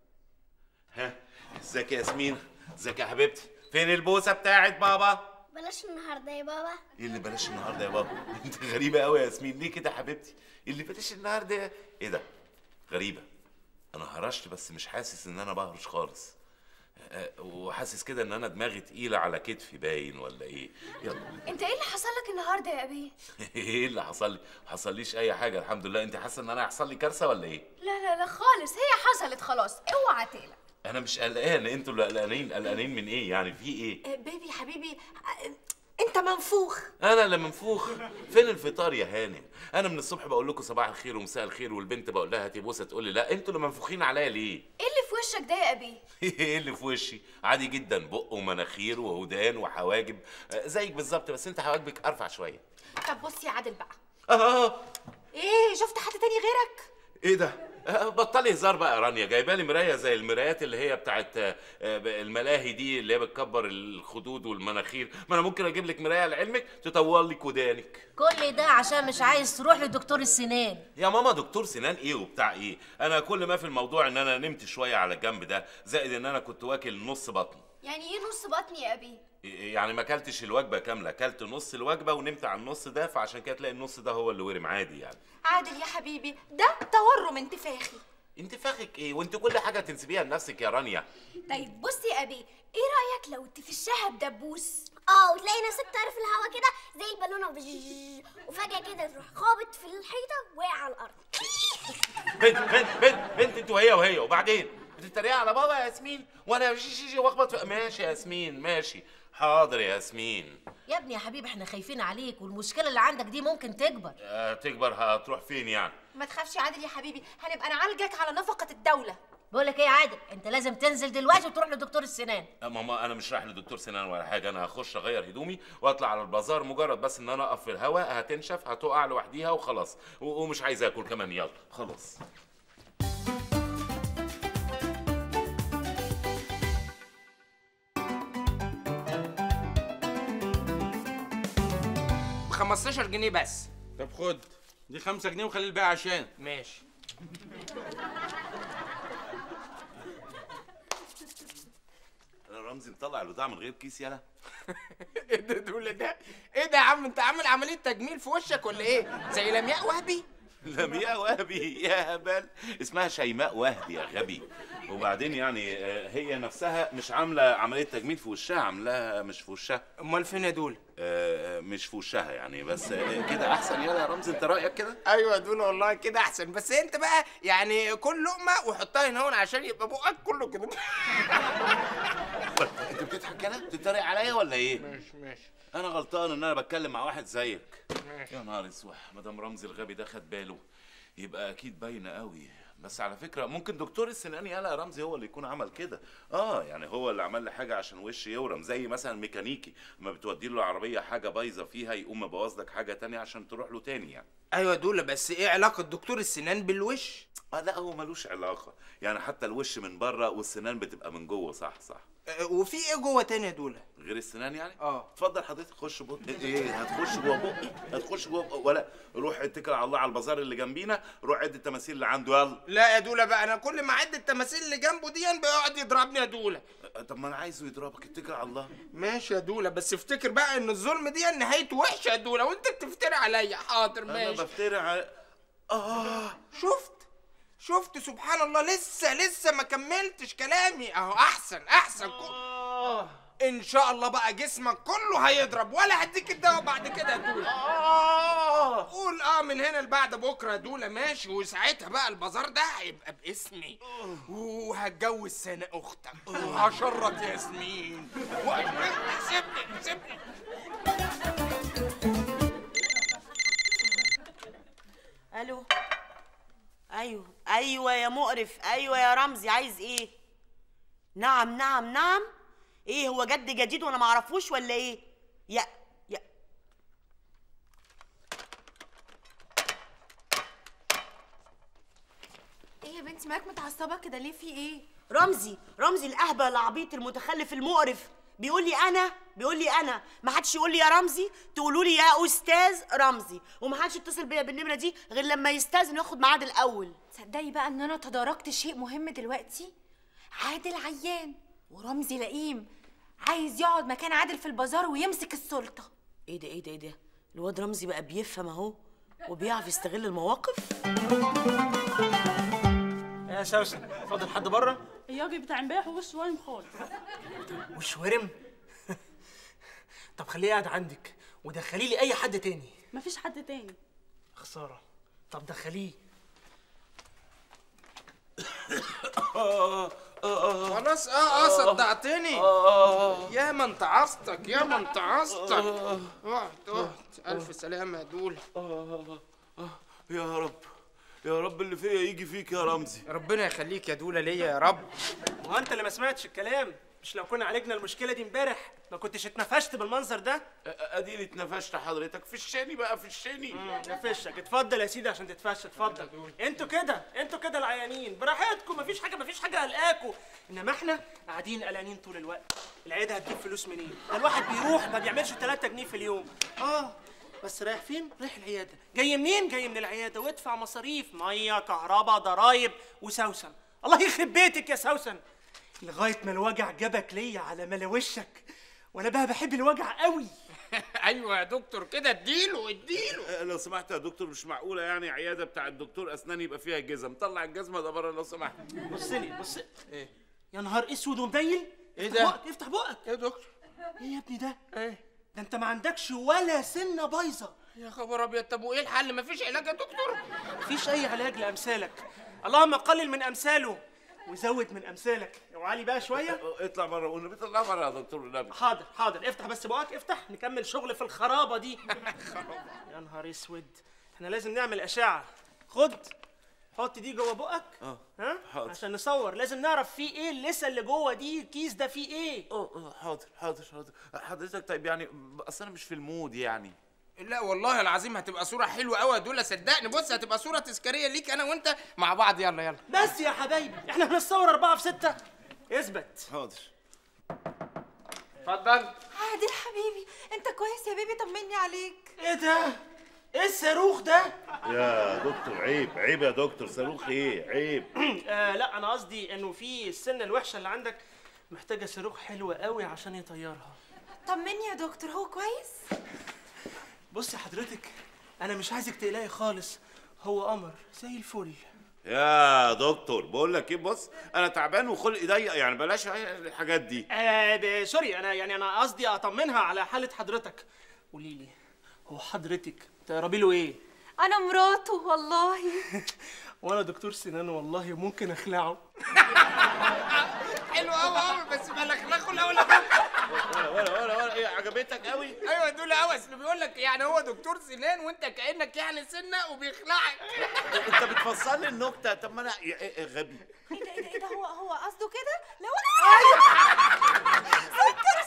ها ازيك يا ياسمين ازيك يا حبيبتي فين البوسة بتاعت بابا بلاش النهارده يا بابا ايه اللي بلاش النهارده يا بابا انت غريبة قوي يا ياسمين ليه كده يا حبيبتي اللي بلاش النهارده ايه ده غريبة انا هرشت بس مش حاسس ان انا بهرش خالص أه، وحاسس كده ان انا دماغي تقيلة على كتفي باين ولا ايه يلا انت ايه اللي حصل لك النهارده يا ابي ايه اللي حصل لي؟ ما حصليش اي حاجه الحمد لله انت حاسه ان انا هيحصل لي كارثه ولا ايه؟ لا لا لا خالص هي حصلت خلاص اوعى تقلق انا مش قلقان انتوا اللي قلقانين قلقانين من ايه يعني في ايه؟ آه، بيبي حبيبي آه، انت منفوخ انا اللي منفوخ فين الفطار يا هانم؟ انا من الصبح بقول لكم صباح الخير ومساء الخير والبنت بقول لها هاتي بوسه تقول لي لا انتوا اللي منفوخين عليا ليه؟ ايه اللي في وشك ده يا ابي ايه اللي في وشي؟ عادي جدا بق ومناخير وودان وحواجب آه، زيك بالظبط بس انت حواجبك ارفع شويه طب بص يا عادل بقى اه ايه شفت حد تاني غيرك ايه ده؟ آه، بطلي هزار بقى يا رانيا جايبه لي مرايه زي المرايات اللي هي بتاعت آه، آه، الملاهي دي اللي هي بتكبر الخدود والمناخير ما انا ممكن اجيب لك مرايه لعلمك تطول لك ودانك كل ده عشان مش عايز تروح لدكتور السنان يا ماما دكتور سنان ايه وبتاع ايه انا كل ما في الموضوع ان انا نمت شويه على الجنب ده زائد ان انا كنت واكل نص بطن يعني ايه نص بطني يا ابي يعني ما اكلتش الوجبه كامله اكلت نص الوجبه ونمت على النص ده فعشان كده تلاقي النص ده هو اللي ورم عادي يعني عادل يا حبيبي ده تورم انتفاخي انت فاخك ايه وانت كل حاجه تنسبيها لنفسك يا رانيا طيب بص يا ابي ايه رايك لو تفشها بدبوس اه وتلاقي نفسك طاير في الهوا كده زي البالونه بجج وفجاه كده تروح خابط في الحيطه وقع على الارض بنت بنت بنت بنت انت وهي وهي وبعدين بتتريق على بابا يا ياسمين وانا شي شي شي واخبط في ماشي يا ياسمين ماشي حاضر يا ياسمين يا ابني يا حبيبي احنا خايفين عليك والمشكله اللي عندك دي ممكن تكبر آه تكبر هتروح فين يعني ما تخافش يا عادل يا حبيبي هنبقى نعالجك على نفقه الدوله بقول لك ايه يا عادل انت لازم تنزل دلوقتي وتروح لدكتور السنان آه، ماما انا مش رايح لدكتور سنان ولا حاجه انا هخش اغير هدومي واطلع على البازار مجرد بس ان انا اقف في الهواء هتنشف هتقع لوحديها وخلاص و- ومش عايز اكل كمان يلا خلاص ب 15 جنيه بس طب خد دي 5 جنيه وخلي الباقي عشان ماشي انا رمزي مطلع البضاعه من غير كيس يلا ايه ده دول ده ايه ده يا عم انت عامل عمليه تجميل في وشك ولا ايه زي لمياء وهبي لمياء وهبي يا هبل اسمها شيماء وهبي يا غبي وبعدين يعني آه، هي نفسها مش عامله عمليه تجميل في وشها عاملاها مش في وشها امال فين يا دول آه، مش في وشها يعني بس آه، كده احسن يلا يا رمزي انت رايك كده ايوه يا دول والله كده احسن بس انت بقى يعني كل لقمه وحطها هنا هون عشان يبقى بقك كله كده انت بتضحك كده بتتريق عليا ولا ايه ماشي ماشي انا غلطان ان انا بتكلم مع واحد زيك ماشي. يا نهار اسود مدام رمزي الغبي ده خد باله يبقى اكيد باينه قوي بس على فكره ممكن دكتور السنان يالا رمزي هو اللي يكون عمل كده اه يعني هو اللي عمل لي حاجه عشان وشي يورم زي مثلا ميكانيكي لما بتودي له العربيه حاجه بايظه فيها يقوم مبوظ لك حاجه تانية عشان تروح له تاني يعني ايوه يا دول بس ايه علاقه دكتور السنان بالوش اه لا هو ملوش علاقه يعني حتى الوش من بره والسنان بتبقى من جوه صح صح أه، وفي ايه جوه تاني يا دوله غير السنان يعني اه اتفضل حضرتك خش بق ايه هتخش جوه بقي هتخش جوه بقي ولا روح اتكل على الله على البازار اللي جنبينا روح عد التماثيل اللي عنده يلا لا يا دوله بقى انا كل ما اعد التماثيل اللي جنبه دي بيقعد يضربني يا دوله طب ما انا عايزه يضربك اتكل على الله ماشي يا دوله بس افتكر بقى ان الظلم دي نهايته وحشه يا دوله وانت بتفتري عليا حاضر انا ماشي بفتري على اه شفت شفت سبحان الله لسه لسه ما كملتش كلامي اهو احسن احسن كل... ان شاء الله بقى جسمك كله هيضرب ولا هديك الدواء بعد كده يا دوله قول اه من هنا لبعد بكره يا دوله ماشي وساعتها بقى البازار ده هيبقى باسمي وهتجوز سنة اختك وهشرط ياسمين و- سيبني سيبني الو ايوه ايوه يا مقرف ايوه يا رمزي عايز ايه نعم نعم نعم ايه هو جد جديد وانا ما اعرفوش ولا ايه يا يا ايه يا بنتي مالك متعصبه كده ليه في ايه رمزي رمزي الاهبل العبيط المتخلف المقرف بيقول لي انا بيقول لي انا ما حدش يقول لي يا رمزي تقولوا لي يا استاذ رمزي وما حدش يتصل بيا بالنمره دي غير لما يستاذن ياخد ميعاد الاول تصدقي بقى ان انا تداركت شيء مهم دلوقتي عادل عيان ورمزي لئيم عايز يقعد مكان عادل في البازار ويمسك السلطه ايه ده ايه ده ايه ده الواد رمزي بقى بيفهم اهو وبيعرف يستغل المواقف يا سوسن فاضل حد بره الياجي بتاع امبارح وش وايم خالص وش ورم طب خليه قاعد عندك ودخلي لي اي حد تاني مفيش حد تاني خساره طب دخليه خلاص اه اه صدعتني يا ما انت عصتك يا ما انت عصتك اقعد اقعد الف سلامه يا دوله يا رب يا رب اللي فيا يجي فيك يا رمزي ربنا يخليك يا دوله ليا يا رب هو انت اللي ما سمعتش الكلام مش لو كنا عالجنا المشكله دي امبارح ما كنتش اتنفشت بالمنظر ده اديني اتنفشت حضرتك في الشاني بقى في الشاني نفشك اتفضل يا سيدي عشان تتفشى اتفضل انتوا كده انتوا كده العيانين براحتكم مفيش حاجه مفيش حاجه قلقاكوا انما احنا قاعدين قلقانين طول الوقت العياده هتجيب فلوس منين ده الواحد بيروح ما بيعملش 3 جنيه في اليوم اه بس رايح فين رايح العياده جاي منين جاي من العياده وادفع مصاريف ميه كهرباء ضرايب وسوسن الله يخرب بيتك يا سوسن لغايه ما الوجع جابك ليا على ملا وشك وانا بقى بحب الوجع قوي ايوه يا دكتور كده اديله اديله آه، لو سمحت يا دكتور مش معقوله يعني عياده بتاع الدكتور اسنان يبقى فيها جزم طلع الجزمه ده بره لو سمحت بص لي بص ايه يا نهار اسود ومنيل ايه افتح ده؟ بقك افتح بقك يا دكتور ايه يا ابني ده ايه ده انت ما عندكش ولا سنه بايظه يا خبر ابيض طب وايه الحل مفيش علاج يا دكتور مفيش اي علاج لامثالك اللهم قلل من امثاله وزود من امثالك وعلي بقى شويه آه، اطلع بره والنبي طلع بره يا دكتور النبي حاضر حاضر افتح بس بقك افتح نكمل شغل في الخرابه دي يا نهار اسود احنا لازم نعمل اشعه خد حط دي جوه بقك اه ها حاضر. عشان نصور لازم نعرف فيه ايه اللسه اللي جوه دي الكيس ده فيه ايه اه آه، حاضر حاضر حاضر حضرتك طيب يعني اصل انا مش في المود يعني لا والله العظيم هتبقى صورة حلوة قوي يا دولة صدقني بص هتبقى صورة تذكارية ليك أنا وأنت مع بعض يلا يلا بس يا حبايبي احنا هنتصور أربعة في ستة اثبت حاضر اتفضل عادل حبيبي انت كويس يا بيبي طمني عليك ايه ده؟ ايه الصاروخ ده؟ يا دكتور عيب عيب يا دكتور صاروخ ايه عيب آه لا انا قصدي انه في السنه الوحشه اللي عندك محتاجه صاروخ حلوه قوي عشان يطيرها طمني يا دكتور هو كويس بصي حضرتك انا مش عايزك تقلقي خالص هو قمر زي الفل يا دكتور بقول لك ايه بص انا تعبان وخلقي ضيق يعني بلاش الحاجات دي آه ب- سوري انا يعني انا قصدي اطمنها على حاله حضرتك قولي لي هو حضرتك تقربي له ايه انا مراته والله وانا دكتور سنان والله ممكن اخلعه حلو قوي قوي بس بلخلخه الأول ولا ولا ولا ولا ايه عجبتك قوي أيوة دول قوي أصل بيقول لك يعني هو دكتور سنان وأنت كأنك يعني سنة وبيخلعك انت بتفسر لي النكته طب ما انا يا- إيه- إيه غبي ايه ده ايه ده ايه ده هو هو قصده كده لو انا سكر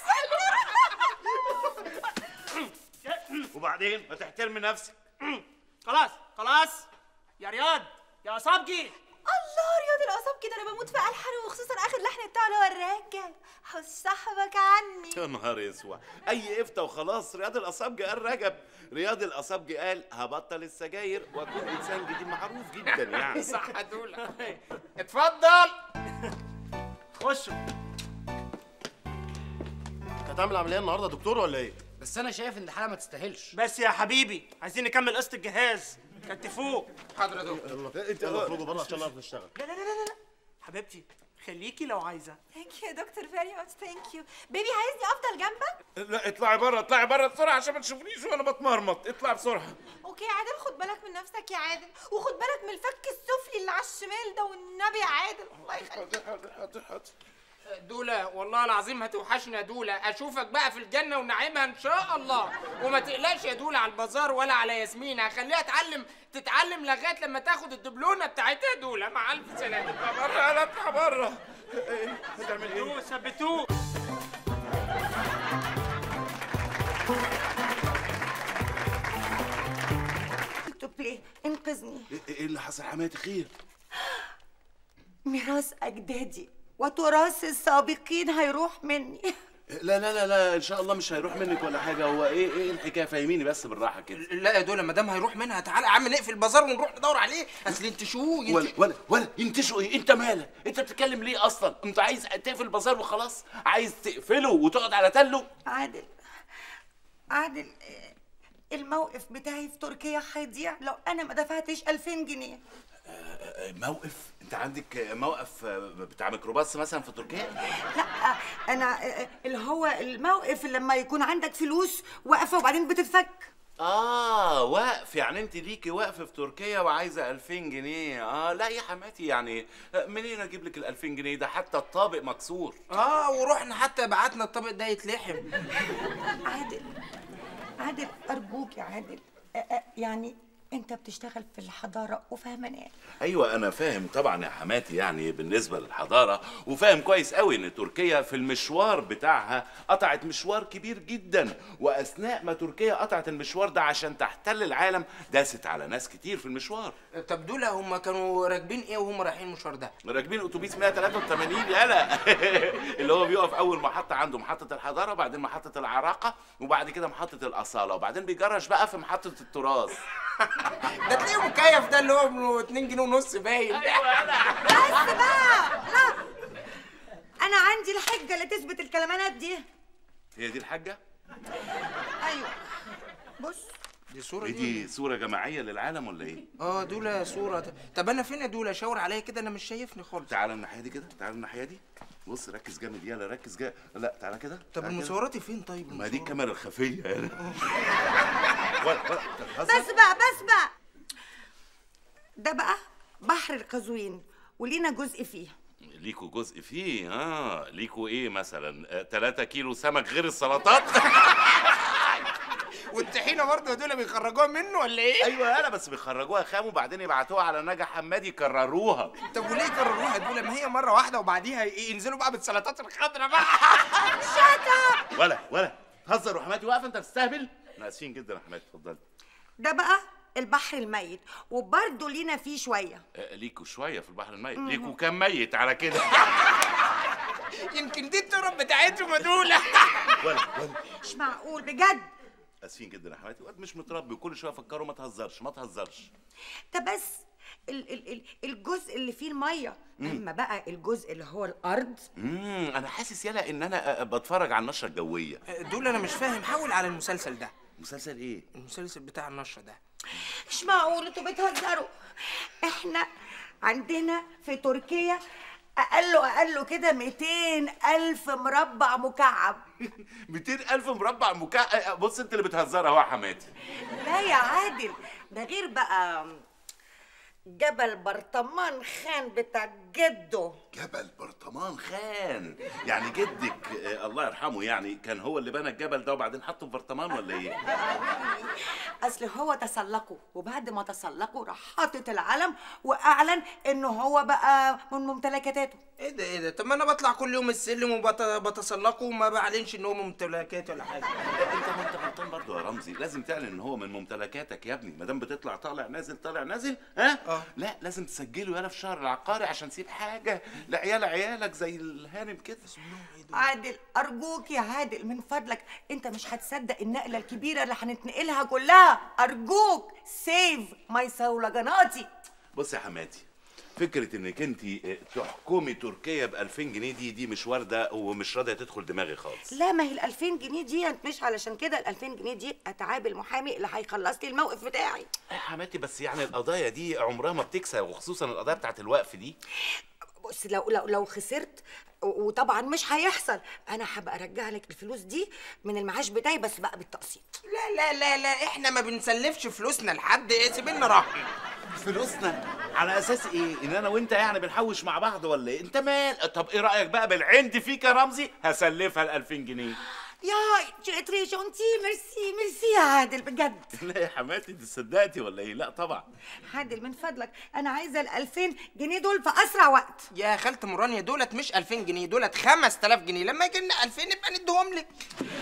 سكر وبعدين ما تحترمي نفسك خلاص خلاص يا رياض يا صبجي الله رياض الاعصاب كده انا بموت في الحان وخصوصا اخر لحن بتاعه اللي هو الراجع حس صاحبك عني يا نهار اسود اي افتى وخلاص رياض الاصابجي قال رجب رياض الاصابجي قال هبطل السجاير واكون انسان جديد معروف جدا يعني صح يا دولا اتفضل خشوا انت هتعمل عمليه النهارده يا دكتور ولا ايه؟ بس انا شايف ان الحاله ما تستاهلش بس يا حبيبي عايزين نكمل قسط الجهاز كتفوه حاضر يا دكتور انت يلا اخرجوا بره عشان نعرف نشتغل لا لا لا لا لا حبيبتي خليكي لو عايزه ثانك يو يا دكتور فيري ماتش ثانك يو بيبي عايزني افضل جنبك لا اطلعي بره اطلعي بره بسرعه عشان ما تشوفنيش وانا بتمرمط اطلع بسرعه اوكي يا عادل خد بالك من نفسك يا عادل وخد بالك من الفك السفلي اللي على الشمال ده والنبي يا عادل الله يخليك حاضر حاضر حاضر دولة والله العظيم هتوحشنا يا دولة اشوفك بقى في الجنة ونعيمها ان شاء الله وما تقلقش يا دولة على البازار ولا على ياسمين هخليها تعلم تتعلم لغاية لما تاخد الدبلونة بتاعتها يا دولة مع الف سلامة اطلع بره يلا اطلع بره هتعمل ايه؟ ثبتوه ثبتوه بليه انقذني ايه إيه اللي حصل حماتي خير؟ ميراث اجدادي وتراث السابقين هيروح مني لا لا لا لا ان شاء الله مش هيروح منك ولا حاجه هو ايه ايه الحكايه فاهميني بس بالراحه كده لا يا دولة ما دام هيروح منها تعالى يا عم نقفل البازار ونروح ندور عليه اصل انت شو ولا ولا ولا ينتشوا ايه انت مالك انت بتتكلم ليه اصلا انت عايز تقفل البازار وخلاص عايز تقفله وتقعد على تله عادل عادل آه، الموقف بتاعي في تركيا هيضيع لو انا ما دفعتش 2000 جنيه موقف انت عندك موقف بتاع ميكروباص مثلا في تركيا لا انا آه، اللي هو الموقف اللي لما يكون عندك فلوس واقفه وبعدين بتتفك اه وقف يعني انت ليكي وقف في تركيا وعايزه 2000 جنيه اه لا يا حماتي يعني منين اجيب لك ال 2000 جنيه ده حتى الطابق مكسور اه ورحنا حتى بعتنا الطبق ده يتلحم عادل عادل ارجوك يا عادل آه، آه، يعني انت بتشتغل في الحضاره وفاهمني ايوه انا فاهم طبعا يا حماتي يعني بالنسبه للحضاره وفاهم كويس قوي ان تركيا في المشوار بتاعها قطعت مشوار كبير جدا واثناء ما تركيا قطعت المشوار ده عشان تحتل العالم داست على ناس كتير في المشوار طب دول هم كانوا راكبين ايه وهم رايحين المشوار ده راكبين اتوبيس 183 يالا اللي هو بيقف اول محطه عنده محطه الحضاره وبعدين محطه العراقه وبعد كده محطه الاصاله وبعدين بيجرش بقى في محطه التراث ده تلاقيه مكيف ده اللي هو ب 2 جنيه ونص باين بس بقى لا انا عندي الحجه اللي تثبت الكلمانات دي هي دي الحاجه ايوه بص دي صورة إيه دي صوره جماعيه للعالم ولا ايه اه دول صورة طب انا فين يا دول شاور عليا كده انا مش شايفني خالص تعالى الناحيه دي كده تعالى الناحيه دي بص ركز جامد يلا ركز جامد لا تعالى كده طب تعالى كده. المصوراتي فين طيب ما دي الكاميرا الخفيه يلا بس بقى بس بقى ده بقى بحر القزوين ولينا جزء فيه ليكوا جزء فيه اه ليكوا ايه مثلا 3 كيلو سمك غير السلطات والطحينه برضه دول بيخرجوها منه ولا ايه ايوه انا بس بيخرجوها خام وبعدين يبعتوها على نجا حماد يكرروها طب وليه كرروها دول ما هي مره واحده وبعديها ينزلوا بقى بالسلطات الخضراء بقى شاتا ولا ولا هزر وحماتي واقفه انت بتستهبل احنا اسفين جدا يا حماتي اتفضلي ده بقى البحر الميت وبرضه لينا فيه شويه آه، ليكوا شويه في البحر الميت ليكوا كام ميت على كده يمكن دي التراب بتاعتهم يا دول ولا ولا مش معقول بجد اسفين جدا يا حماتي واد مش متربي وكل شويه افكره ما تهزرش ما تهزرش ده بس ال ال ال الجزء اللي فيه الميه اما بقى الجزء اللي هو الارض امم انا حاسس يالا ان انا آه، بتفرج على النشره الجويه دول انا مش فاهم حاول على المسلسل ده مسلسل ايه المسلسل بتاع النشره ده مش معقول انتوا بتهزروا احنا عندنا في تركيا اقل اقل كده 200 الف مربع مكعب 200 الف مربع مكعب بص انت اللي بتهزر اهو يا حماتي لا يا عادل ده غير بقى جبل برطمان خان بتاع جده جبل برطمان خان يعني جدك آه، الله يرحمه يعني كان هو اللي بنى الجبل ده وبعدين حطه في برطمان ولا ايه؟ اصل هو تسلقه وبعد ما تسلقه راح حاطط العلم واعلن انه هو بقى من ممتلكاته ايه ده ايه ده طب ما انا بطلع كل يوم السلم وبتسلقه وما بعلنش ان هو ممتلكاتي ولا حاجه انت ما انت غلطان برضه يا رمزي لازم تعلن ان هو من ممتلكاتك يا ابني ما دام بتطلع طالع نازل طالع نازل ها اه لا لازم تسجله يالا في شهر العقاري عشان تسيب حاجه لعيال عيالك زي الهانم كده عادل ارجوك يا عادل من فضلك انت مش هتصدق النقله الكبيره اللي هنتنقلها كلها ارجوك سيف ماي صولجاناتي بص يا حماتي فكرة انك انت تحكمي تركيا ب 2000 جنيه دي دي مش واردة ومش راضية تدخل دماغي خالص لا ما هي ال 2000 جنيه دي مش علشان كده ال 2000 جنيه دي اتعاب المحامي اللي هيخلص لي الموقف بتاعي يا حماتي بس يعني القضايا دي عمرها ما بتكسب وخصوصا القضايا بتاعت الوقف دي بص لو لو لو خسرت و- وطبعا مش هيحصل انا هبقى ارجع لك الفلوس دي من المعاش بتاعي بس بقى بالتقسيط لا لا لا لا احنا ما بنسلفش فلوسنا لحد ايه سيب لنا راحه فلوسنا على اساس ايه ان انا وانت يعني بنحوش مع بعض ولا ايه انت مال طب ايه رايك بقى بالعند فيك يا رمزي هسلفها ال 2000 جنيه يا جي تري جونتي ميرسي ميرسي يا عادل بجد لا يا حماتي انت صدقتي ولا ايه لا طبعا عادل من فضلك انا عايزه ال 2000 جنيه دول في اسرع وقت يا خالة مرانيا دولت مش 2000 جنيه دولت 5000 جنيه لما يجي لنا 2000 نبقى نديهم لك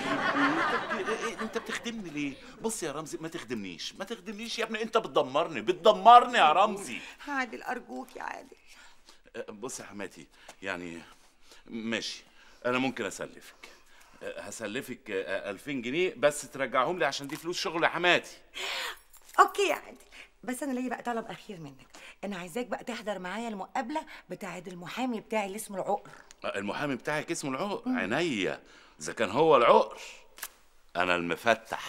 انت بتخدمني ليه بص يا رمزي ما تخدمنيش ما تخدمنيش يا ابني انت بتدمرني بتدمرني يا رمزي عادل ارجوك يا عادل أه، بص يا حماتي يعني ماشي انا ممكن اسلفك أه، هسلفك أه، 2000 جنيه بس ترجعهم لي عشان دي فلوس شغل يا حماتي اوكي يا عادل بس انا ليا بقى طلب اخير منك انا عايزاك بقى تحضر معايا المقابله بتاعه المحامي بتاعي اللي اسمه العقر أه، المحامي بتاعك اسمه العقر عينيا اذا كان هو العقر انا المفتح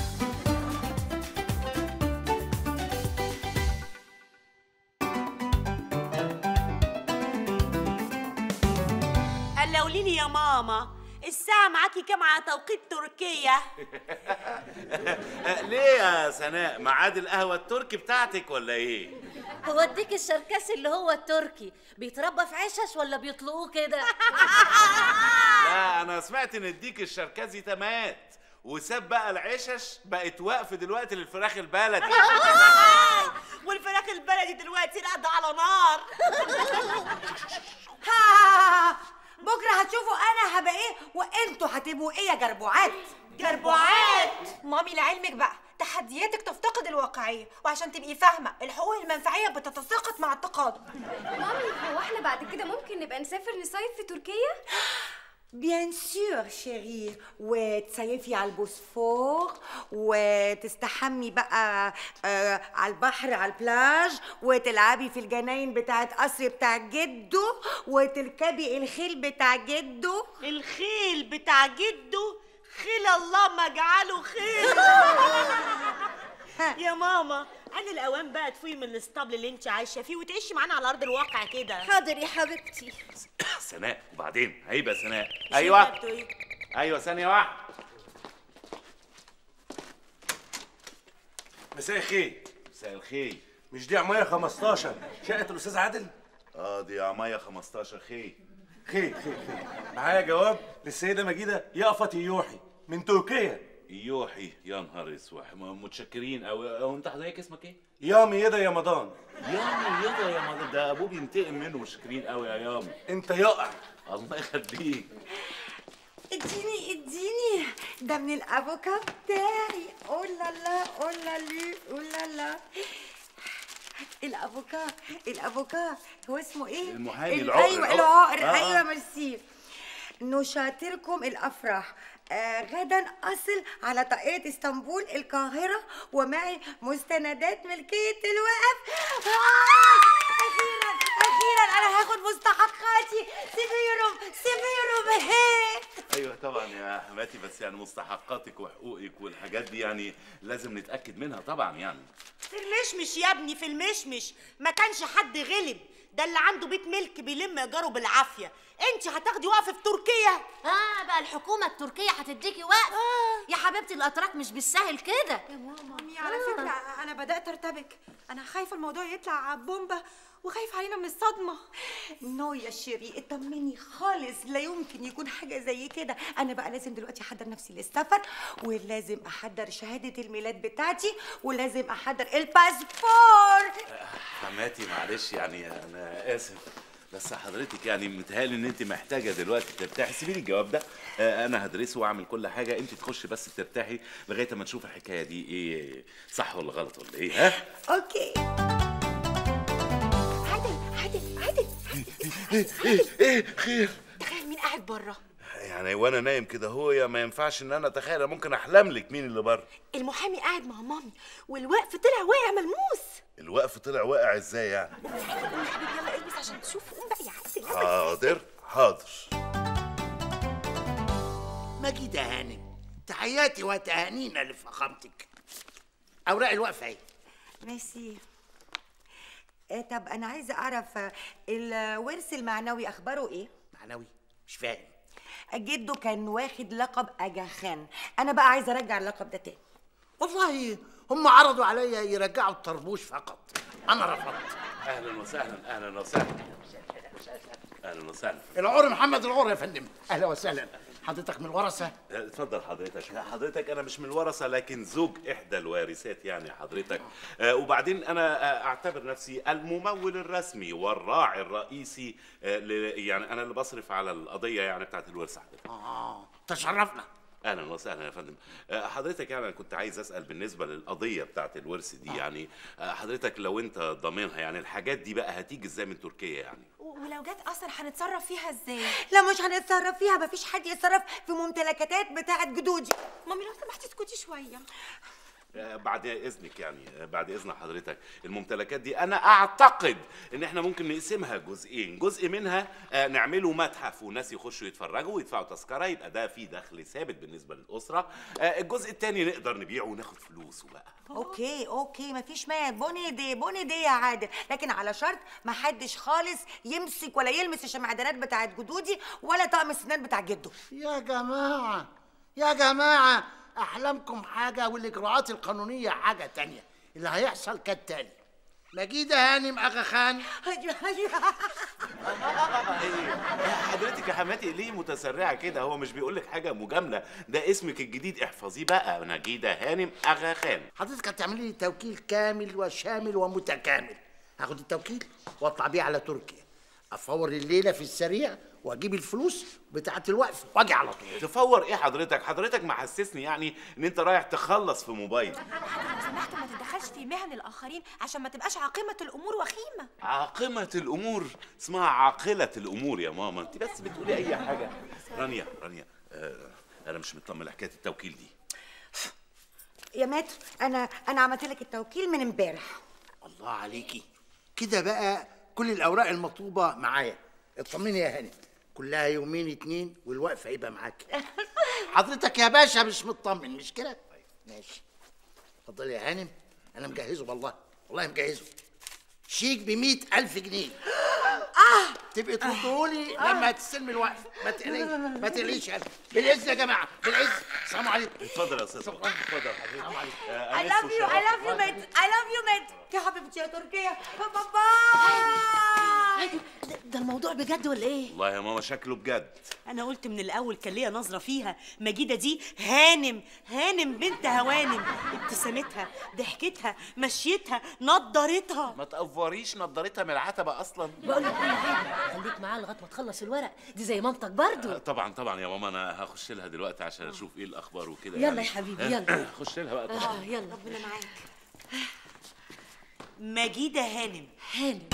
قال قولي لي يا ماما الساعة معاكي كام على توقيت تركيا؟ أه، ليه يا سناء ميعاد القهوه التركي بتاعتك ولا ايه هو الديك الشركسي اللي هو التركي بيتربى في عشش ولا بيطلقوه كده لا انا سمعت ان الديك الشركزي ده مات وساب بقى العشش بقت وقف دلوقتي للفراخ البلدي والفراخ البلدي دلوقتي راقدة على نار ها بكره هتشوفوا انا هبقى ايه وانتوا هتبقوا ايه يا جربوعات جربوعات مامي لعلمك بقى تحدياتك تفتقد الواقعية وعشان تبقي فاهمة الحقوق المنفعية بتتساقط مع التقادم مامي هو احنا بعد كده ممكن نبقى نسافر نصيف في تركيا؟ بيان سور شيري وتصيفي على البوسفور وتستحمي بقى آه على البحر على البلاج وتلعبي في الجناين بتاعت قصر بتاع جده وتركبي الخيل بتاع جده الخيل بتاع جده خيل الله ما جعله خيل يا ماما انا الاوان بقى تفوقي من الاسطبل اللي انت عايشه فيه وتعيشي معانا على ارض الواقع كده حاضر يا حبيبتي سناء وبعدين هيبقى سناء ايوه ايوه ثانيه واحده مساء الخير مساء الخير مش دي عمايه 15 شقه الاستاذ عادل اه دي عمايه 15 خير خير خير خير معايا جواب للسيده مجيده يقفت يوحي من تركيا يوحي يا نهار اسود م- متشكرين او او انت حضرتك اسمك ايه؟ يامي يدا يا مضان يامي يدا يا مدام ده ابوه بينتقم منه متشكرين قوي يا يامي انت يقع الله يخليك اديني اديني ده من الافوكا بتاعي اولا لا اولا لي اولا لا الافوكا الافوكا هو اسمه ايه المحامي ال- العقر، ايوه العقر. العقر آه، ايوه آه. ميرسي نشاطركم الافراح آه غدا اصل على طائرة اسطنبول القاهرة ومعي مستندات ملكية الوقف آه اخيرا اخيرا انا هاخد مستحقاتي سيبيرم سيبيرم ايوه طبعا يا حماتي بس يعني مستحقاتك وحقوقك والحاجات دي يعني لازم نتاكد منها طبعا يعني في المشمش يا ابني في المشمش ما كانش حد غلب ده اللي عنده بيت ملك بيلم ايجاره بالعافيه انت هتاخدي وقفه في تركيا اه بقى الحكومه التركيه هتديكي وقف يا حبيبتي الاتراك مش بالسهل كده يا مامي على فكرة أنا بدأت أرتبك أنا خايفة الموضوع يطلع بومبا وخايفة علينا من الصدمة نو يا شيري اطمني خالص لا يمكن يكون حاجه زي كده انا بقى لازم دلوقتي احضر نفسي للسفر ولازم احضر شهاده الميلاد بتاعتي ولازم احضر الباسبور حماتي معلش يعني انا اسف بس حضرتك يعني متهيألي ان انت محتاجه دلوقتي ترتاحي سيبي لي الجواب ده آه، انا هدرسه واعمل كل حاجه انت تخشي بس ترتاحي لغايه ما نشوف الحكايه دي ايه صح ولا غلط ولا ايه ها اوكي عادل عادل عادل ايه ايه ايه خير تخيل مين قاعد بره يعني وانا نايم كده هو يا ما ينفعش ان انا اتخيل أنا ممكن احلم لك مين اللي بره المحامي قاعد مع مامي والوقف طلع واقع ملموس الوقف طلع واقع ازاي يعني قوم يا حبيبي يلا البس عشان تشوف قوم بقى يا عادل يلا. حاضر حاضر مجيدة هانم تحياتي وتهانينا لفخامتك أوراق الوقفة اهي ميرسي آه، طب انا عايزه اعرف آه، الورث المعنوي اخباره ايه معنوي مش فاهم جده كان واخد لقب اجاخان انا بقى عايزه ارجع اللقب ده تاني والله هم عرضوا عليا يرجعوا الطربوش فقط أنا رفضت اهلا وسهلا اهلا وسهلا اهلا وسهلا العور محمد العور يا فندم أهلا وسهلا حضرتك من الورثة اتفضل حضرتك حضرتك انا مش من الورثه لكن زوج احدى الوارثات يعني حضرتك آه وبعدين انا آه اعتبر نفسي الممول الرسمي والراعي الرئيسي آه ل- يعني انا اللي بصرف على القضيه يعني بتاعت الورثه حضرتك آه تشرفنا اهلا وسهلا يا فندم آه، حضرتك يعني انا كنت عايز اسال بالنسبه للقضيه بتاعت الورث دي يعني آه، حضرتك لو انت ضامنها يعني الحاجات دي بقى هتيجي ازاي من تركيا يعني ولو جت اصلا هنتصرف فيها ازاي لا مش هنتصرف فيها مفيش حد يتصرف في ممتلكات بتاعه جدودي مامي لو سمحتي اسكتي شويه آه، بعد اذنك يعني آه، بعد اذن حضرتك الممتلكات دي انا اعتقد ان احنا ممكن نقسمها جزئين جزء منها آه، نعمله متحف وناس يخشوا يتفرجوا ويدفعوا تذكره يبقى ده فيه دخل ثابت بالنسبه للاسره آه، الجزء الثاني نقدر نبيعه وناخد فلوسه بقى اوكي اوكي مفيش مانع بوني دي بوني دي يا عادل لكن على شرط محدش خالص يمسك ولا يلمس الشمعدانات بتاعت جدودي ولا طقم السنان بتاع جده يا جماعة يا جماعة أحلامكم حاجة والإجراءات القانونية حاجة تانية اللي هيحصل كالتالي مجيدة هانم أغا خان حضرتك يا حماتي ليه متسرعه كده هو مش بيقول لك حاجه مجامله ده اسمك الجديد احفظيه بقى نجيده هانم اغا خان حضرتك هتعملي لي توكيل كامل وشامل ومتكامل هاخد التوكيل واطلع بيه على تركيا افور الليله في السريع واجيب الفلوس بتاعه الوقف واجي على طول تفور ايه حضرتك حضرتك محسسني يعني ان انت رايح تخلص في موبايل لو سمحتوا ما تتدخلش في مهن الاخرين عشان ما تبقاش عاقمه الامور وخيمه عاقمة الأمور اسمها عاقلة الأمور يا ماما أنت بس بتقولي أي حاجة رانيا رانيا آه أنا مش مطمن لحكاية التوكيل دي يا ماتر انا انا عملت لك التوكيل من امبارح الله عليكي كده بقى كل الاوراق المطلوبه معايا اطمني يا هاني كلها يومين اتنين والوقف هيبقى معاك حضرتك يا باشا مش مطمن مش كده ماشي اتفضل يا هانم انا مجهزه والله والله مجهزه شيك ب ألف جنيه اه تبقي تردهولي لما تستلمي الوقف ما تقلقيش ما تقلقيش يا بالعز يا جماعه بالعز السلام عليكم اتفضل يا أستاذ اتفضل حضرتك السلام عليكم آه، I أنس love you I وشرف. love you مات I love you مات يا حبيبتي يا تركيا بابا ده- ده الموضوع بجد ولا ايه والله يا ماما شكله بجد انا قلت من الاول كان ليا نظره فيها مجيده دي هانم هانم بنت هوانم ابتسامتها ضحكتها مشيتها نضارتها ما تقفريش نضارتها من العتبة أصلا بقول لك كل حاجه خليك معاها لغايه ما تخلص الورق دي زي مامتك برضو آه، طبعا طبعا يا ماما أنا هخش لها دلوقتي عشان أشوف إيه الأخبار وكده يلا يعني. يا حبيبي، ها؟ يلا. خش لها بقى اه طبعا يلا ربنا معاك مجيده هانم هانم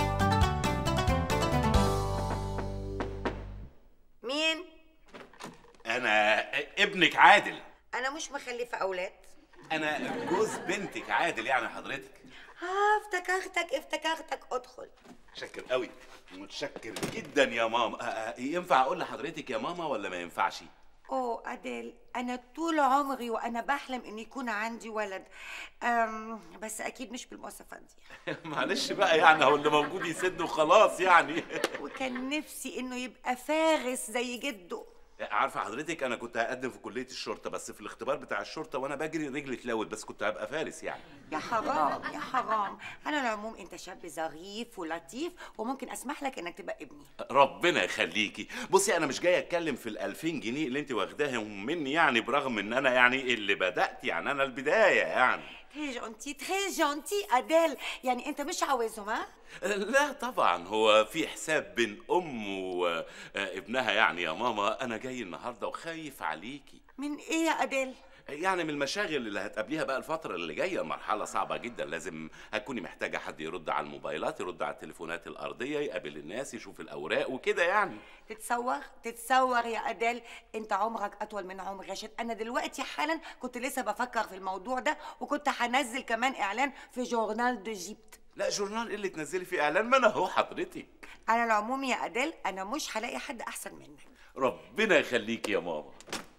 مين أنا ابنك عادل انا مش مخلفه اولاد أنا جوز بنتك عادل يعني حضرتك اه افتكرتك افتكرتك ادخل متشكر قوي متشكر جدا يا ماما آه، آه، ينفع اقول لحضرتك يا ماما ولا ما ينفعش اوه اديل انا طول عمري وانا بحلم ان يكون عندي ولد أم بس اكيد مش بالمواصفات دي معلش بقى يعني هو اللي موجود يسد وخلاص يعني وكان نفسي انه يبقى فارس زي جده عارفه حضرتك انا كنت هقدم في كليه الشرطه بس في الاختبار بتاع الشرطه وانا بجري رجلي اتلوت بس كنت هبقى فارس يعني يا حرام يا حرام على العموم انت شاب ظريف ولطيف وممكن اسمح لك انك تبقى ابني ربنا يخليكي بصي انا مش جاي اتكلم في ال 2000 جنيه اللي انت واخداهم مني يعني برغم ان انا يعني اللي بدات يعني انا البدايه يعني تري جونتي تري جونتي اديل يعني انت مش عاوزهم ها لا طبعا هو في حساب بين ام وابنها يعني يا ماما انا جاي النهارده وخايف عليكي من ايه يا اديل يعني من المشاغل اللي هتقابليها بقى الفترة اللي جاية مرحلة صعبة جدا لازم هتكوني محتاجة حد يرد على الموبايلات يرد على التليفونات الأرضية يقابل الناس يشوف الأوراق وكده يعني تتصور تتصور يا اديل انت عمرك اطول من عمر راشد انا دلوقتي حالا كنت لسه بفكر في الموضوع ده وكنت هنزل كمان اعلان في جورنال دو جيبت لا جورنال إيه اللي تنزلي فيه إعلان ما أنا هو حضرتك على العموم يا اديل انا مش هلاقي حد احسن منك ربنا يخليكي يا ماما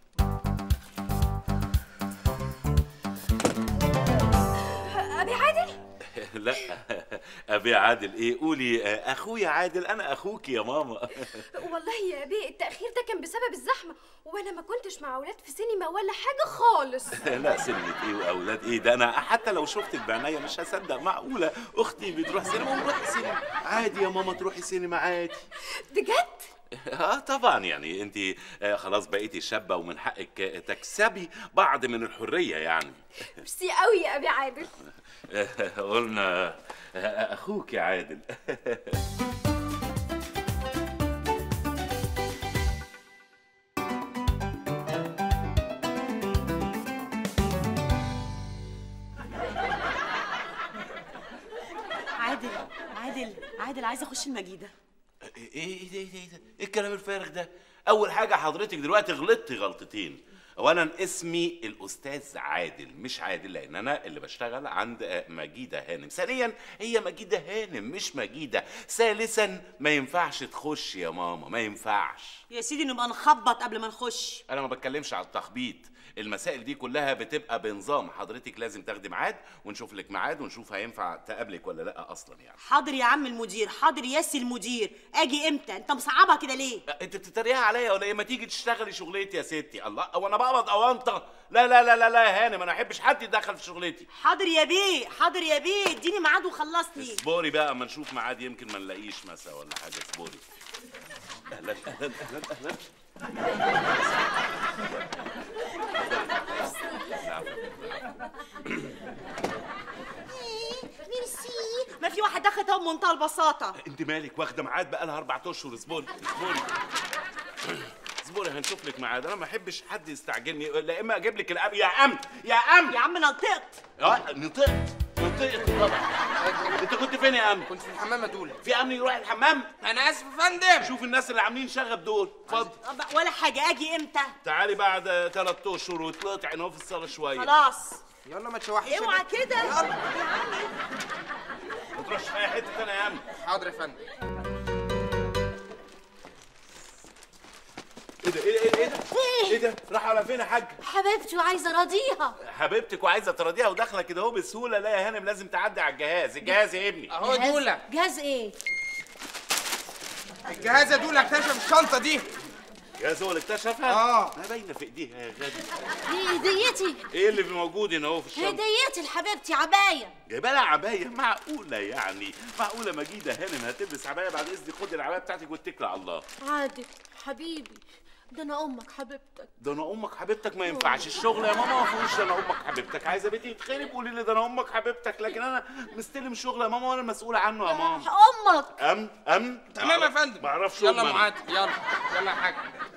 ابي عادل لا أبي عادل إيه قولي آه، أخويا عادل أنا أخوك يا ماما والله يا بيه التأخير ده كان بسبب الزحمة وأنا ما كنتش مع أولاد في سينما ولا حاجة خالص لا سينما ايه واولاد ايه ده انا حتى لو شفتك بعينيا مش هصدق معقوله اختي بتروح سينما ونروح سينما عادي يا ماما تروحي سينما عادي بجد؟ اه طبعا يعني انت آه خلاص بقيتي شابه ومن حقك آه، تكسبي بعض من الحريه يعني ميرسي قوي يا أبي عادل آه، قلنا آه، اخوك يا عادل عادل عادل عادل عايزه اخش المجيده ايه ايه ده ايه ده ايه ده ايه الكلام الفارغ ده اول حاجه حضرتك دلوقتي غلطتي غلطتين اولا اسمي الاستاذ عادل مش عادل لان انا اللي بشتغل عند آه، مجيده هانم ثانيا هي مجيده هانم مش مجيده ثالثا ما ينفعش تخش يا ماما ما ينفعش يا سيدي نبقى نخبط قبل ما نخش انا ما بتكلمش على التخبيط المسائل دي كلها بتبقى بنظام حضرتك لازم تاخدي ميعاد ونشوف لك ميعاد ونشوف هينفع تقابلك ولا لا اصلا يعني حاضر يا عم المدير حاضر يا سي المدير اجي امتى انت مصعبها كده ليه انت بتتريقي عليا ولا ايه ما تيجي تشتغلي شغلتي يا ستي الله هو انا بقبض اونطه لا لا لا لا لا يا هانم انا ما احبش حد يتدخل في شغلتي حاضر يا بيه حاضر يا بيه اديني ميعاد وخلصني اصبري بقى اما نشوف ميعاد يمكن ما نلاقيش مثلا ولا حاجه اصبري اهلا اهلا اهلا اهلا ميرسي ما في واحد دخل اهو بمنتهى البساطه انت مالك واخده ميعاد بقى لها اربع اشهر اصبري اصبري اصبري هنشوف لك ميعاد انا ما احبش حد يستعجلني لا اما اجيب لك الأم يا ام يا ام يا عم نطقت اه نطقت نطقت طبعا انت كنت فين يا ام كنت في الحمام ادوله في امن يروح الحمام انا اسف يا فندم شوف الناس اللي عاملين شغب دول اتفضل ولا حاجه اجي امتى تعالي بعد ثلاث اشهر وطلعت عينه في الصاله شويه خلاص يلا ما تشوحيش اوعى كده ما تروحش في اي حته تانية يا ام حاضر يا فندم ايه ده ايه ده ايه ده ايه ده راح على فين يا حاج حبيبتي وعايزه اراضيها حبيبتك وعايزه تراضيها وداخله كده اهو بسهوله لا يا هانم لازم تعدي على الجهاز الجهاز يا ابني اهو دوله جهاز ايه الجهاز يا دوله اكتشف الشنطه دي جهاز هو اللي اكتشفها اه ما باينه في ايديها يا غبي دي هديتي ايه اللي موجود هنا اهو في الشنطه هديتي لحبيبتي عبايه جايبه لها عبايه معقوله يعني معقوله مجيده هانم هتلبس عبايه بعد اذنك خدي العبايه بتاعتك واتكلي على الله عادل حبيبي ده انا امك حبيبتك ده انا امك حبيبتك ما ينفعش الشغل يا ماما ما فيهوش ده انا امك حبيبتك عايزه بيتي يتخرب قولي لي ده انا امك حبيبتك لكن انا مستلم شغل يا ماما وانا المسؤول عنه يا ماما امك ام ام تمام يا فندم ما اعرفش يلا أم أنا. معاد يلا يلا يا حاج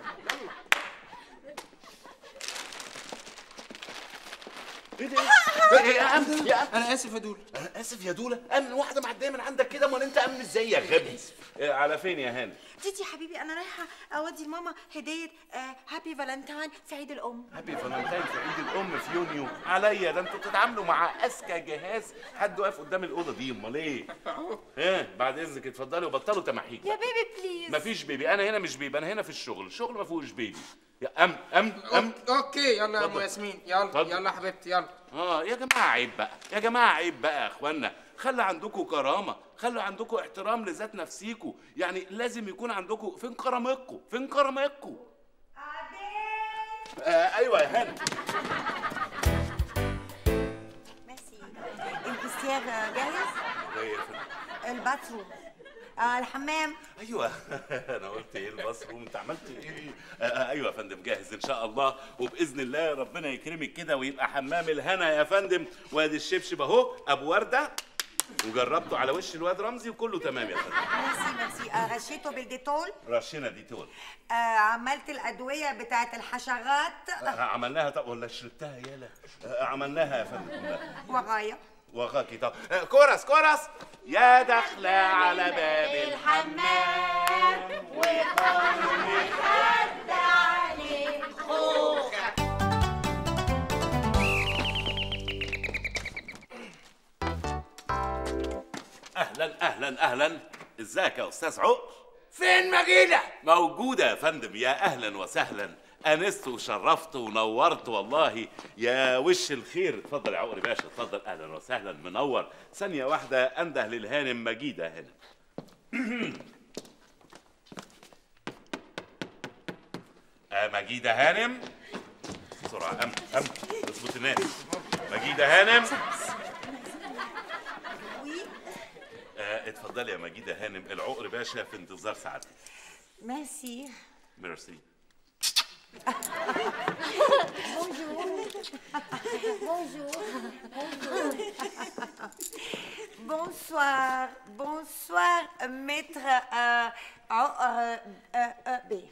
ايه ده إيه؟ إيه يا ام يا ام انا اسف يا دوله انا اسف يا دوله امن واحده معديه من عندك كده امال انت امن ازاي يا غبي إيه، على فين يا هانم تيتي حبيبي انا رايحه اودي لماما هديه هابي فالنتاين في عيد الام هابي فالنتاين في عيد الام في يونيو عليا ده انتوا بتتعاملوا مع اذكى جهاز حد واقف قدام الاوضه دي امال ايه ها بعد اذنك اتفضلي وبطلوا تماحيك يا بيبي بليز مفيش بيبي انا هنا مش بيبي انا هنا في الشغل الشغل ما فيهوش بيبي يا ام ام ام اوكي يلا يا ام اتفضل. ياسمين يلا اتفضل. يلا يا حبيبتي يلا اه يا جماعه عيب بقى يا جماعه عيب بقى يا اخوانا خلوا عندكم كرامه خلوا عندكم احترام لذات نفسيكم يعني لازم يكون عندكم فين كرامتكم فين كرامتكم آه ايوه يا هانم الفسيخ جاهز جاي يا فندم. الباتروم آه الحمام ايوه انا قلت ايه البصروم انت عملت ايه آه آه، ايوه يا فندم جاهز ان شاء الله وباذن الله ربنا يكرمك كده ويبقى حمام الهنا يا فندم وادي الشبشب اهو ابو ورده وجربته على وش الواد رمزي وكله تمام يا فندم ميرسي ميرسي آه غشيته بالديتول رشينا دي تول آه عملت الأدوية بتاعت الحشرات آه، عملناها طب ولا شربتها يالا آه، عملناها يا فندم ورايا وغاكي طب آه، كورس كورس يا داخلة على باب الحمام اهلا اهلا اهلا ازيك يا استاذ عقر فين مجيدة؟ موجودة يا فندم يا اهلا وسهلا انست وشرفت ونورت والله يا وش الخير اتفضل يا عقري باشا اتفضل اهلا وسهلا منور ثانية واحدة انده للهانم مجيدة هنا آه مجيدة هانم بسرعة أم أم اظبط الناس مجيدة هانم آه اتفضلي يا مجيدة هانم العقر باشا في انتظار سعادتك ميرسي ميرسي Bonsoir, bonsoir, maître euh, عقر euh, euh, بيه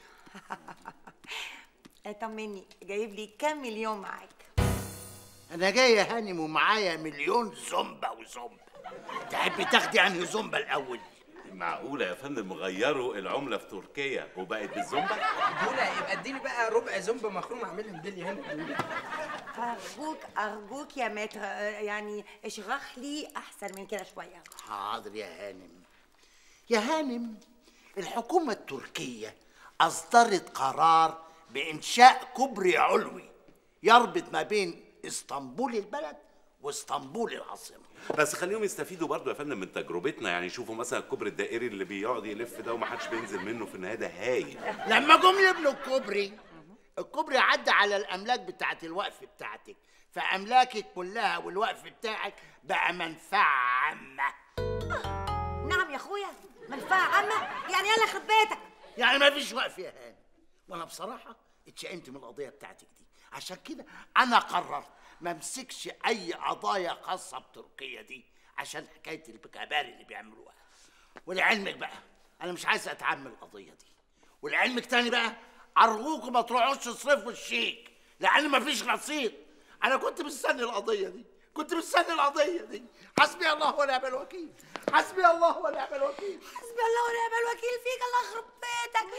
طمني جايب لي كام مليون معاك انا جاي يا هانم ومعايا مليون زومبا وزومبا تحبي تاخدي عنه زومبا الاول معقولة يا فندم غيروا العملة في تركيا وبقت بالزومبا؟ دولا يبقى اديني بقى ربع زومبا مخروم اعملها ميداليه هنا أرجوك أرجوك يا متر آه، يعني اشرح لي أحسن من كده شوية حاضر يا هانم يا هانم الحكومة التركية أصدرت قرار بإنشاء كوبري علوي يربط ما بين اسطنبول البلد واسطنبول العاصمة بس خليهم يستفيدوا برضو يا فندم من تجربتنا يعني شوفوا مثلا الكوبري الدائري اللي بيقعد يلف ده ومحدش بينزل منه في النهاية ده هايل لما جم يبنوا الكوبري الكوبري عدى على الأملاك بتاعت الوقف بتاعتك فأملاكك كلها والوقف بتاعك بقى منفعة عامة نعم يا أخويا منفعة عامة يعني يلا خد بيتك يعني ما فيش وقف يا هاني وانا بصراحه اتشائمت من القضيه بتاعتك دي عشان كده انا قررت ما امسكش اي قضايا خاصه بتركيا دي عشان حكايه الكباري اللي بيعملوها ولعلمك بقى انا مش عايز اتعمل القضيه دي ولعلمك تاني بقى ارجوكم ما تروحوش تصرفوا الشيك لان ما فيش رصيد انا كنت مستني القضيه دي كنت مستني القضيه دي حسبي الله ونعم الوكيل حسبي الله ونعم الوكيل حسبي الله ونعم الوكيل فيك الله يخرب بيتك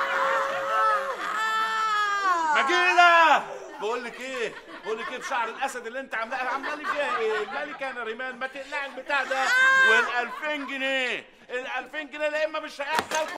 مجيدة بقول لك ايه بقول لك ايه بشعر الاسد اللي انت عاملاه عامله لي فيها ايه الملكه انا ريمان ما تقلعي البتاع ده وال 2000 جنيه ال 2000 جنيه لا اما مش هيحصل